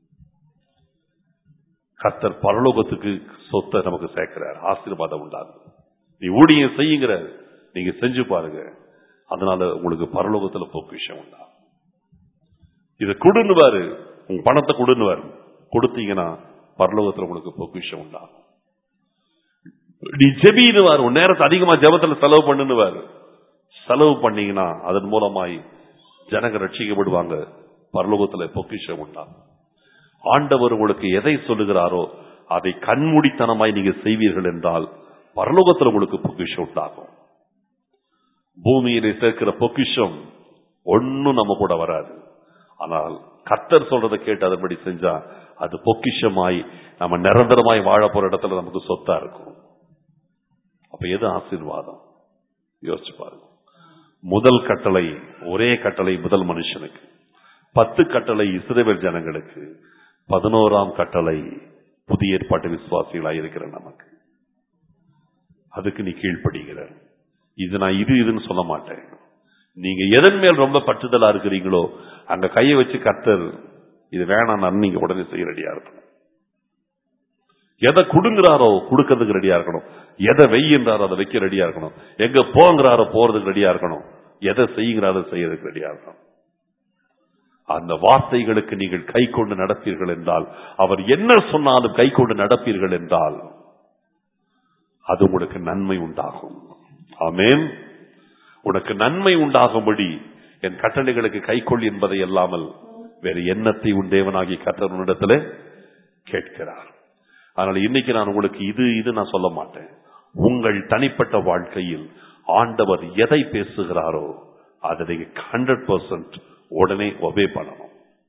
கத்தர் பரலோகத்துக்கு சொத்தை நமக்கு சேர்க்கிறார் ஆசீர்வாதம் உண்டாகும் நீ ஊழியம் செய்யுங்கிறார் நீங்க செஞ்சு பாருங்க அதனால உங்களுக்கு பரலோகத்துல பொக்கிஷம் உண்டாகும் இதை கொடுன்னுவாரு உங்க பணத்தை கொடுன்னுவாரு கொடுத்தீங்கன்னா பரலோகத்துல உங்களுக்கு பொக்கிஷம் உண்டாகும் நீ ஜெபினுவார் உன் நேரத்தை அதிகமா ஜெபத்துல செலவு பண்ணுவார் செலவு பண்ணீங்கன்னா அதன் மூலமாய் ஜனங்க ரட்சிக்கப்படுவாங்க பரலோகத்துல பொக்கிஷம் உண்டாகும் ஆண்டவர் உங்களுக்கு எதை சொல்லுகிறாரோ அதை கண்மூடித்தனமாய் நீங்க செய்வீர்கள் என்றால் பரலோகத்தில் உங்களுக்கு பொக்கிஷம் உண்டாகும் பூமியிலே சேர்க்கிற பொக்கிஷம் ஒன்னும் நம்ம கூட வராது ஆனால் கத்தர் சொல்றதை கேட்டு அதன்படி செஞ்சா அது பொக்கிஷமாய் நம்ம நிரந்தரமாய் வாழ போற இடத்துல நமக்கு சொத்தா இருக்கும் அப்ப எது ஆசீர்வாதம் யோசிச்சு பாருங்க முதல் கட்டளை ஒரே கட்டளை முதல் மனுஷனுக்கு பத்து கட்டளை இஸ்ரேல் ஜனங்களுக்கு பதினோராம் கட்டளை புதிய ஏற்பாட்டு விசுவாசிகளாக இருக்கிற நமக்கு அதுக்கு நீ கீழ்ப்படுகிற இது நான் இது இதுன்னு சொல்ல மாட்டேன் நீங்க எதன் மேல் ரொம்ப பற்றுதலா இருக்கிறீங்களோ அங்க கையை வச்சு கத்தர் இது வேணாம் நீங்க உடனே செய்ய ரெடியா இருக்கணும் எதை கொடுங்கிறாரோ கொடுக்கறதுக்கு ரெடியா இருக்கணும் எதை வெய்யின்றாரோ அதை வைக்க ரெடியா இருக்கணும் எங்க போங்கிறாரோ போறதுக்கு ரெடியா இருக்கணும் எதை செய்யுங்கிறாரோ செய்யறதுக்கு ரெடியா இருக்கணும் அந்த வார்த்தைகளுக்கு நீங்கள் கை கொண்டு நடப்பீர்கள் என்றால் அவர் என்ன சொன்னாலும் கை கொண்டு நடப்பீர்கள் என்றால் அது உங்களுக்கு நன்மை உண்டாகும் ஆமேன் உனக்கு நன்மை உண்டாகும்படி என் கட்டளைகளுக்கு கைக்கொள் என்பதை அல்லாமல் வேறு எண்ணத்தை உன் தேவனாகி கத்தவனிடத்துல கேட்கிறார் அதனால இன்னைக்கு நான் உங்களுக்கு இது இது நான் சொல்ல மாட்டேன் உங்கள் தனிப்பட்ட வாழ்க்கையில் ஆண்டவர் எதை பேசுகிறாரோ அதை நீங்க ஹண்ட்ரட் பர்சன்ட் உடனே ஒபே பண்ணணும்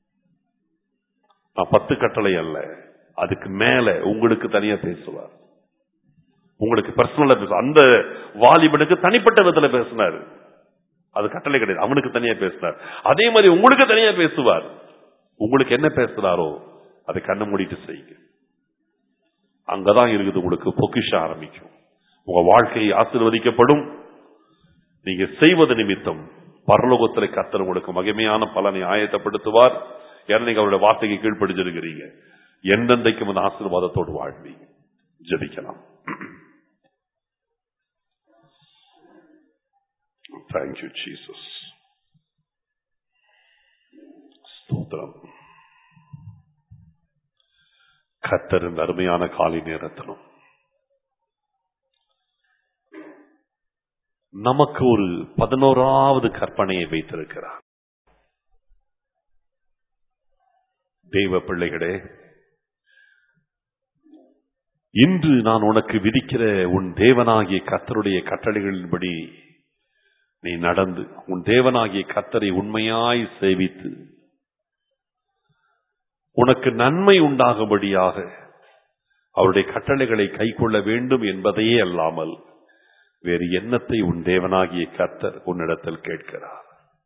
நான் பத்து கட்டளை அல்ல அதுக்கு மேல உங்களுக்கு தனியா பேசுவார் உங்களுக்கு பர்சனலா பேச அந்த வாலிபனுக்கு தனிப்பட்ட விதத்துல பேசினாரு அது கட்டளை கிடையாது அவனுக்கு தனியா பேசினார் அதே மாதிரி உங்களுக்கு தனியா பேசுவார் உங்களுக்கு என்ன பேசுறாரோ அதை கண்ணை மூடிட்டு செய்யுங்க அங்கதான் இருக்குது உங்களுக்கு பொக்கிஷம் ஆரம்பிக்கும் உங்க வாழ்க்கை ஆசீர்வதிக்கப்படும் நீங்க செய்வது நிமித்தம் பரலோகத்தில் கத்தர் உங்களுக்கு மகிமையான பலனை ஆயத்தப்படுத்துவார் ஏன்னா நீங்க அவருடைய வார்த்தைக்கு கீழ்ப்படுத்திருக்கிறீங்க எந்தெந்தைக்கும் அந்த ஆசீர்வாதத்தோடு வாழ்வீங்க ஜபிக்கலாம் தேங்க்யூ ஜீசஸ் ஸ்தோத்திரம் கத்தரின் அருமையான காலை நேரத்திலும் நமக்கு ஒரு பதினோராவது கற்பனையை வைத்திருக்கிறார் தெய்வ பிள்ளைகளே இன்று நான் உனக்கு விதிக்கிற உன் தேவனாகிய கத்தருடைய கட்டளைகளின்படி நீ நடந்து உன் தேவனாகிய கத்தரை உண்மையாய் சேவித்து உனக்கு நன்மை உண்டாகும்படியாக அவருடைய கட்டளைகளை கைக்கொள்ள வேண்டும் என்பதையே அல்லாமல் வேறு எண்ணத்தை உன் தேவனாகிய கர்த்தர் உன்னிடத்தில் கேட்கிறார்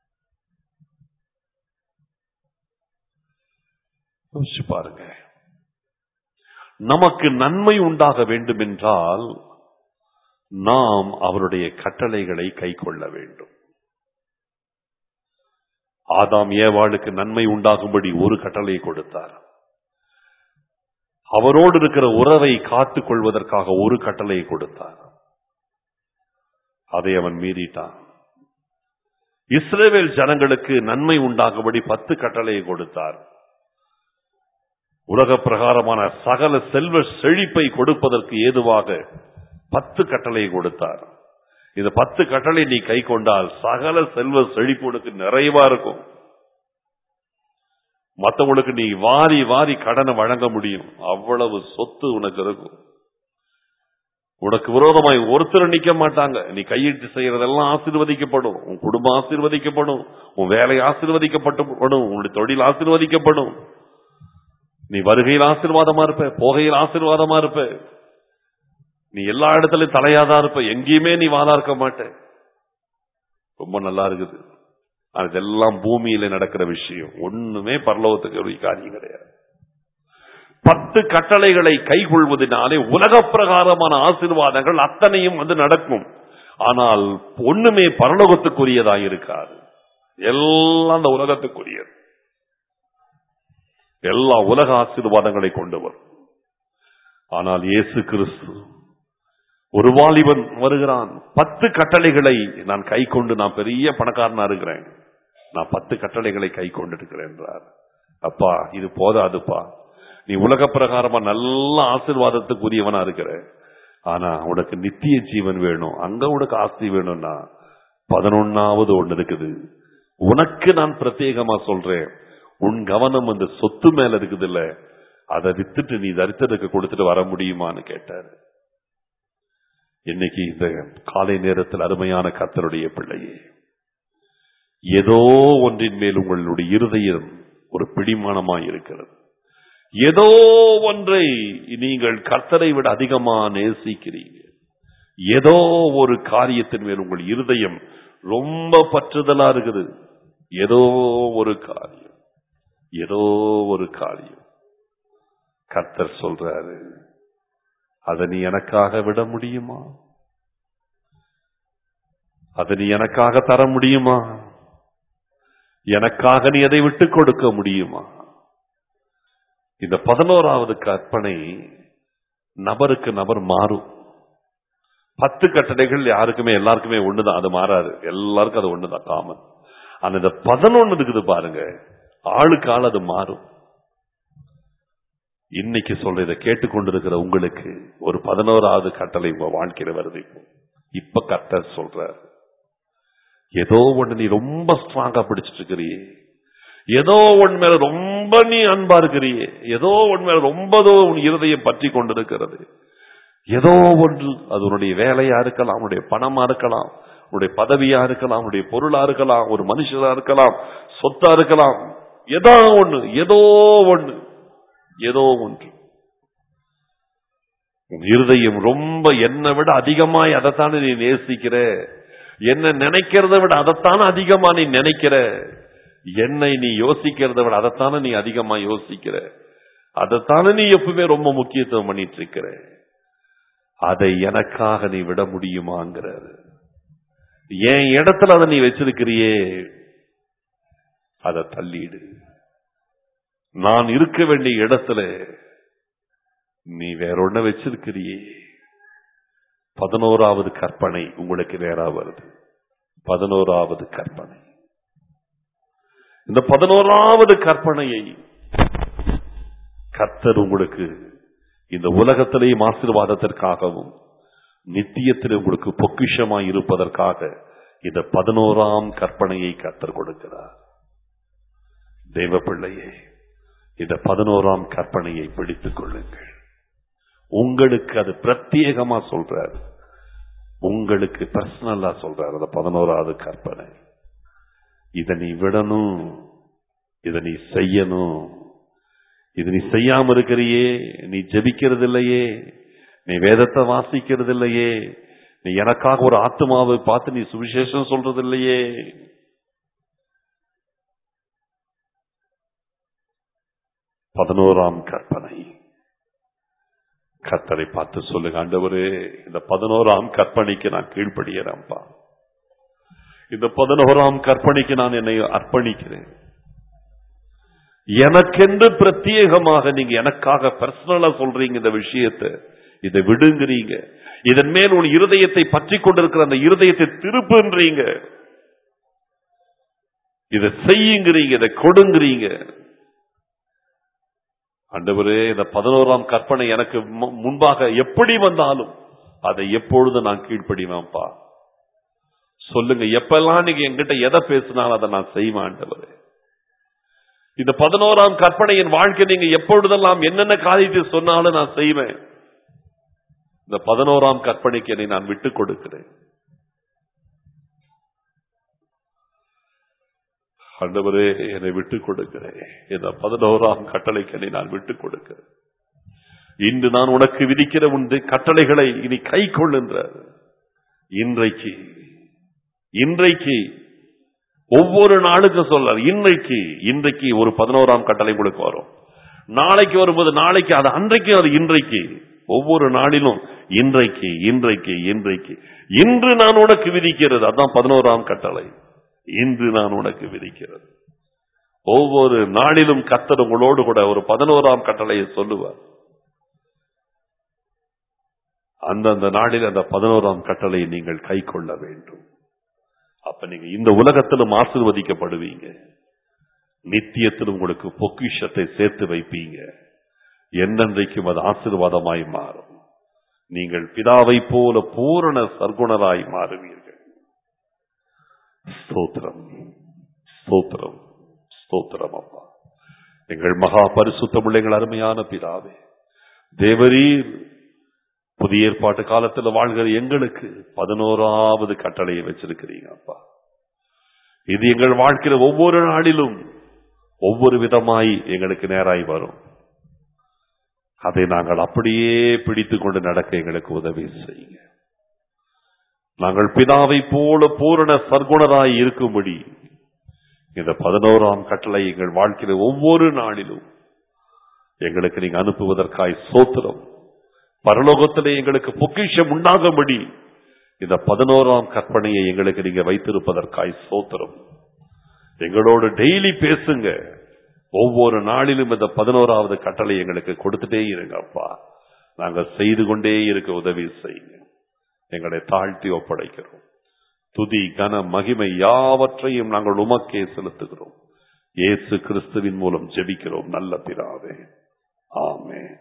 யோசிச்சு பாருங்க நமக்கு நன்மை உண்டாக வேண்டும் என்றால் நாம் அவருடைய கட்டளைகளை கை கொள்ள வேண்டும் ஆதாம் ஏவாளுக்கு நன்மை உண்டாகும்படி ஒரு கட்டளையை கொடுத்தார் அவரோடு இருக்கிற உறவை காத்துக் கொள்வதற்காக ஒரு கட்டளையை கொடுத்தார் அதை அவன் மீறிட்டான் இஸ்ரேவேல் ஜனங்களுக்கு நன்மை உண்டாகும்படி பத்து கட்டளையை கொடுத்தார் உலக பிரகாரமான சகல செல்வ செழிப்பை கொடுப்பதற்கு ஏதுவாக பத்து கட்டளையை கொடுத்தார் இந்த பத்து கட்டளை நீ கை கொண்டால் சகல செல்வ செழிப்பு உனக்கு நிறைவா இருக்கும் மத்தவங்களுக்கு நீ வாரி வாரி கடனை வழங்க முடியும் அவ்வளவு சொத்து உனக்கு இருக்கும் உனக்கு விரோதமாய் ஒருத்தர் நிக்க மாட்டாங்க நீ கையிட்டு செய்யறதெல்லாம் ஆசீர்வதிக்கப்படும் உன் குடும்பம் ஆசீர்வதிக்கப்படும் உன் வேலை ஆசீர்வதிக்கப்படும் உன்னுடைய தொழில் ஆசீர்வதிக்கப்படும் நீ வருகையில் ஆசீர்வாதமா இருப்ப போகையில் ஆசீர்வாதமா இருப்ப நீ எல்லா இடத்துலயும் தலையாதான் இருப்ப எங்கேயுமே நீ வாழா இருக்க மாட்ட ரொம்ப நல்லா இருக்குது ஆனா இதெல்லாம் பூமியில நடக்கிற விஷயம் ஒண்ணுமே பரலோகத்துக்கு ஒரு காரியம் கிடையாது பத்து கட்டளைகளை கைகொள்வதனாலே உலக பிரகாரமான ஆசீர்வாதங்கள் அத்தனையும் வந்து நடக்கும் ஆனால் ஒண்ணுமே பரலோகத்துக்குரியதாக இருக்காது எல்லாம் அந்த உலகத்துக்குரியது எல்லா உலக ஆசீர்வாதங்களை கொண்டவர் ஆனால் இயேசு கிறிஸ்து ஒரு வாலிபன் வருகிறான் பத்து கட்டளைகளை நான் கை கொண்டு நான் பெரிய பணக்காரனா இருக்கிறேன் நான் பத்து கட்டளைகளை கை கொண்டு இருக்கிறேன் என்றார் அப்பா இது போதாதுப்பா நீ உலக பிரகாரமா நல்ல ஆசீர்வாதத்துக்குரியவனா இருக்கிற ஆனா உனக்கு நித்திய ஜீவன் வேணும் அங்க உனக்கு ஆஸ்தி வேணும்னா பதினொன்னாவது ஒண்ணு இருக்குது உனக்கு நான் பிரத்யேகமா சொல்றேன் உன் கவனம் அந்த சொத்து மேல இருக்குது இல்ல அதை வித்துட்டு நீ தரித்திரத்துக்கு கொடுத்துட்டு வர முடியுமான்னு கேட்டாரு இன்னைக்கு இந்த காலை நேரத்தில் அருமையான கர்த்தருடைய பிள்ளையே ஏதோ ஒன்றின் மேல் உங்களுடைய இருதயம் ஒரு பிடிமானமாய் இருக்கிறது ஏதோ ஒன்றை நீங்கள் கர்த்தரை விட அதிகமா நேசிக்கிறீங்க ஏதோ ஒரு காரியத்தின் மேல் உங்கள் இருதயம் ரொம்ப பற்றுதலா இருக்குது ஏதோ ஒரு காரியம் ஏதோ ஒரு காரியம் கர்த்தர் சொல்றாரு அதை நீ எனக்காக விட முடியுமா அதை நீ எனக்காக தர முடியுமா எனக்காக நீ அதை விட்டு கொடுக்க முடியுமா இந்த பதினோராவது கற்பனை நபருக்கு நபர் மாறும் பத்து கட்டளைகள் யாருக்குமே எல்லாருக்குமே ஒண்ணுதான் அது மாறாது எல்லாருக்கும் அது ஒண்ணுதான் காமன் ஆனா இந்த பதினொன்னு இருக்குது பாருங்க ஆளுக்கு ஆள் அது மாறும் இன்னைக்கு சொல்ற இதை கேட்டுக்கொண்டிருக்கிற உங்களுக்கு ஒரு பதினோராவது கட்டளை உங்க வாழ்க்கையில வருது இப்போ இப்ப கர்த்தர் சொல்றார் ஏதோ ஒண்ணு நீ ரொம்ப ஸ்ட்ராங்கா பிடிச்சிட்டு இருக்கிறியே ஏதோ ஒன் மேல ரொம்ப நீ அன்பா இருக்கிறியே ஏதோ ஒன் மேல ரொம்பதோ உன் இருதயம் பற்றி கொண்டிருக்கிறது ஏதோ ஒன்று அது உன்னுடைய வேலையா இருக்கலாம் உன்னுடைய பணமா இருக்கலாம் உன்னுடைய பதவியா இருக்கலாம் உன்னுடைய பொருளா இருக்கலாம் ஒரு மனுஷனா இருக்கலாம் சொத்தா இருக்கலாம் ஏதோ ஒண்ணு ஏதோ ஒண்ணு ஏதோ ஒன்று உன் இருதயம் ரொம்ப என்னை விட அதிகமாய் அதைத்தானே நீ நேசிக்கிற என்ன நினைக்கிறத விட அதைத்தானே அதிகமா நீ நினைக்கிற என்னை நீ யோசிக்கிறத விட அதைத்தானே நீ அதிகமா யோசிக்கிற அதைத்தானே நீ எப்பவுமே ரொம்ப முக்கியத்துவம் பண்ணிட்டு இருக்கிற அதை எனக்காக நீ விட முடியுமாங்கிறாரு என் இடத்துல அதை நீ வச்சிருக்கிறியே அதை தள்ளிடு நான் இருக்க வேண்டிய இடத்துல நீ வேற ஒண்ண வச்சிருக்கிறியே பதினோராவது கற்பனை உங்களுக்கு நேரா வருது பதினோராவது கற்பனை இந்த பதினோராவது கற்பனையை கர்த்தர் உங்களுக்கு இந்த உலகத்திலேயும் ஆசீர்வாதத்திற்காகவும் நித்தியத்தில் உங்களுக்கு பொக்கிஷமாய் இருப்பதற்காக இந்த பதினோராம் கற்பனையை கர்த்தர் கொடுக்கிறார் தெய்வ பிள்ளையே இந்த பதினோராம் கற்பனையை பிடித்துக் கொள்ளுங்கள் உங்களுக்கு அது பிரத்யேகமா சொல்றாரு உங்களுக்கு பர்சனலா சொல்றாரு அந்த பதினோராவது கற்பனை இதை நீ விடணும் இதை நீ செய்யணும் இது நீ செய்யாம இருக்கிறியே நீ ஜெபிக்கிறது இல்லையே நீ வேதத்தை வாசிக்கிறது இல்லையே நீ எனக்காக ஒரு ஆத்மாவை பார்த்து நீ சுவிசேஷம் சொல்றது இல்லையே பதினோராம் கற்பனை கர்த்தரை பார்த்து சொல்லுங்க ஆண்டவரே இந்த பதினோராம் கற்பனைக்கு நான் கீழ்ப்படுகிறேன்ப்பா இந்த பதினோராம் கற்பனைக்கு நான் என்னை அர்ப்பணிக்கிறேன் எனக்கென்று பிரத்யேகமாக நீங்க எனக்காக பர்சனலா சொல்றீங்க இந்த விஷயத்தை இதை விடுங்கிறீங்க இதன் மேல் உன் இருதயத்தை பற்றி கொண்டிருக்கிற அந்த இருதயத்தை திருப்புன்றீங்க இதை செய்யுங்கிறீங்க இதை கொடுங்கிறீங்க ஆண்டவரே இந்த பதினோராம் கற்பனை எனக்கு மு- முன்பாக எப்படி வந்தாலும் அதை எப்பொழுது நான் கீழ்ப்படிவேன்ப்பா சொல்லுங்க எப்பெல்லாம் நீங்க என்கிட்ட எதை பேசினாலும் அதை நான் செய்வேன் ஆண்டவரே இந்த பதினோராம் கற்பனை என் வாழ்க்கை நீங்க எப்பொழுதெல்லாம் என்னென்ன காரியத்தை சொன்னாலும் நான் செய்வேன் இந்த பதினோராம் கற்பனைக்கு என்னை நான் விட்டுக் கொடுக்கிறேன் ஆண்டவரே என்னை விட்டுக் கொடுக்கிறேன் இந்த பதினோராம் கட்டளைக்கு என்னை நான் விட்டுக் கொடுக்கிறேன் இன்று நான் உனக்கு விதிக்கிற உண்டு கட்டளைகளை இனி கை கொள்ளுன்றார் இன்றைக்கு இன்றைக்கு ஒவ்வொரு நாளுக்கும் சொல்றார் இன்றைக்கு இன்றைக்கு ஒரு பதினோராம் கட்டளை உங்களுக்கு வரும் நாளைக்கு வரும்போது நாளைக்கு அது அன்றைக்கு அது இன்றைக்கு ஒவ்வொரு நாளிலும் இன்றைக்கு இன்றைக்கு இன்றைக்கு இன்று நான் உனக்கு விதிக்கிறது அதான் பதினோராம் கட்டளை இன்று நான் உனக்கு விதிக்கிறது ஒவ்வொரு நாளிலும் கத்தர் உங்களோடு கூட ஒரு பதினோராம் கட்டளையை சொல்லுவார் அந்தந்த நாளில் அந்த பதினோராம் கட்டளையை நீங்கள் கை கொள்ள வேண்டும் அப்ப நீங்க இந்த உலகத்திலும் ஆசிர்வதிக்கப்படுவீங்க நித்தியத்திலும் உங்களுக்கு பொக்கிஷத்தை சேர்த்து வைப்பீங்க என்னென்றைக்கும் அது ஆசீர்வாதமாய் மாறும் நீங்கள் பிதாவை போல பூரண சர்க்குணராய் மாறுவீர்கள் ஸ்தோத்திரம் ஸ்தோத்திரம் ஸ்தோத்திரம் அப்பா எங்கள் மகா பரிசுத்தமுள்ள எங்கள் அருமையான பிதாவே தேவரீர் புதிய ஏற்பாட்டு காலத்தில் வாழ்கிற எங்களுக்கு பதினோராவது கட்டளையை வச்சிருக்கிறீங்க அப்பா இது எங்கள் வாழ்க்கையில ஒவ்வொரு நாளிலும் ஒவ்வொரு விதமாய் எங்களுக்கு நேராய் வரும் அதை நாங்கள் அப்படியே பிடித்துக் கொண்டு நடக்க எங்களுக்கு உதவி செய்யுங்க நாங்கள் பிதாவை போல பூரண சர்க்குணராய் இருக்கும்படி இந்த பதினோராம் கட்டளை எங்கள் வாழ்க்கையில ஒவ்வொரு நாளிலும் எங்களுக்கு நீங்க அனுப்புவதற்காய் சோத்திரம் பரலோகத்திலே எங்களுக்கு பொக்கிஷம் உண்டாகும்படி இந்த பதினோராம் கற்பனையை எங்களுக்கு நீங்க வைத்திருப்பதற்காய் சோத்திரம் எங்களோடு டெய்லி பேசுங்க ஒவ்வொரு நாளிலும் இந்த பதினோராவது கட்டளை எங்களுக்கு கொடுத்துட்டே இருங்க அப்பா நாங்கள் செய்து கொண்டே இருக்க உதவி செய்யுங்க எங்களை தாழ்த்தி ஒப்படைக்கிறோம் துதி கன மகிமை யாவற்றையும் நாங்கள் உமக்கே செலுத்துகிறோம் இயேசு கிறிஸ்துவின் மூலம் ஜெபிக்கிறோம் நல்ல பிதாவே ஆமென்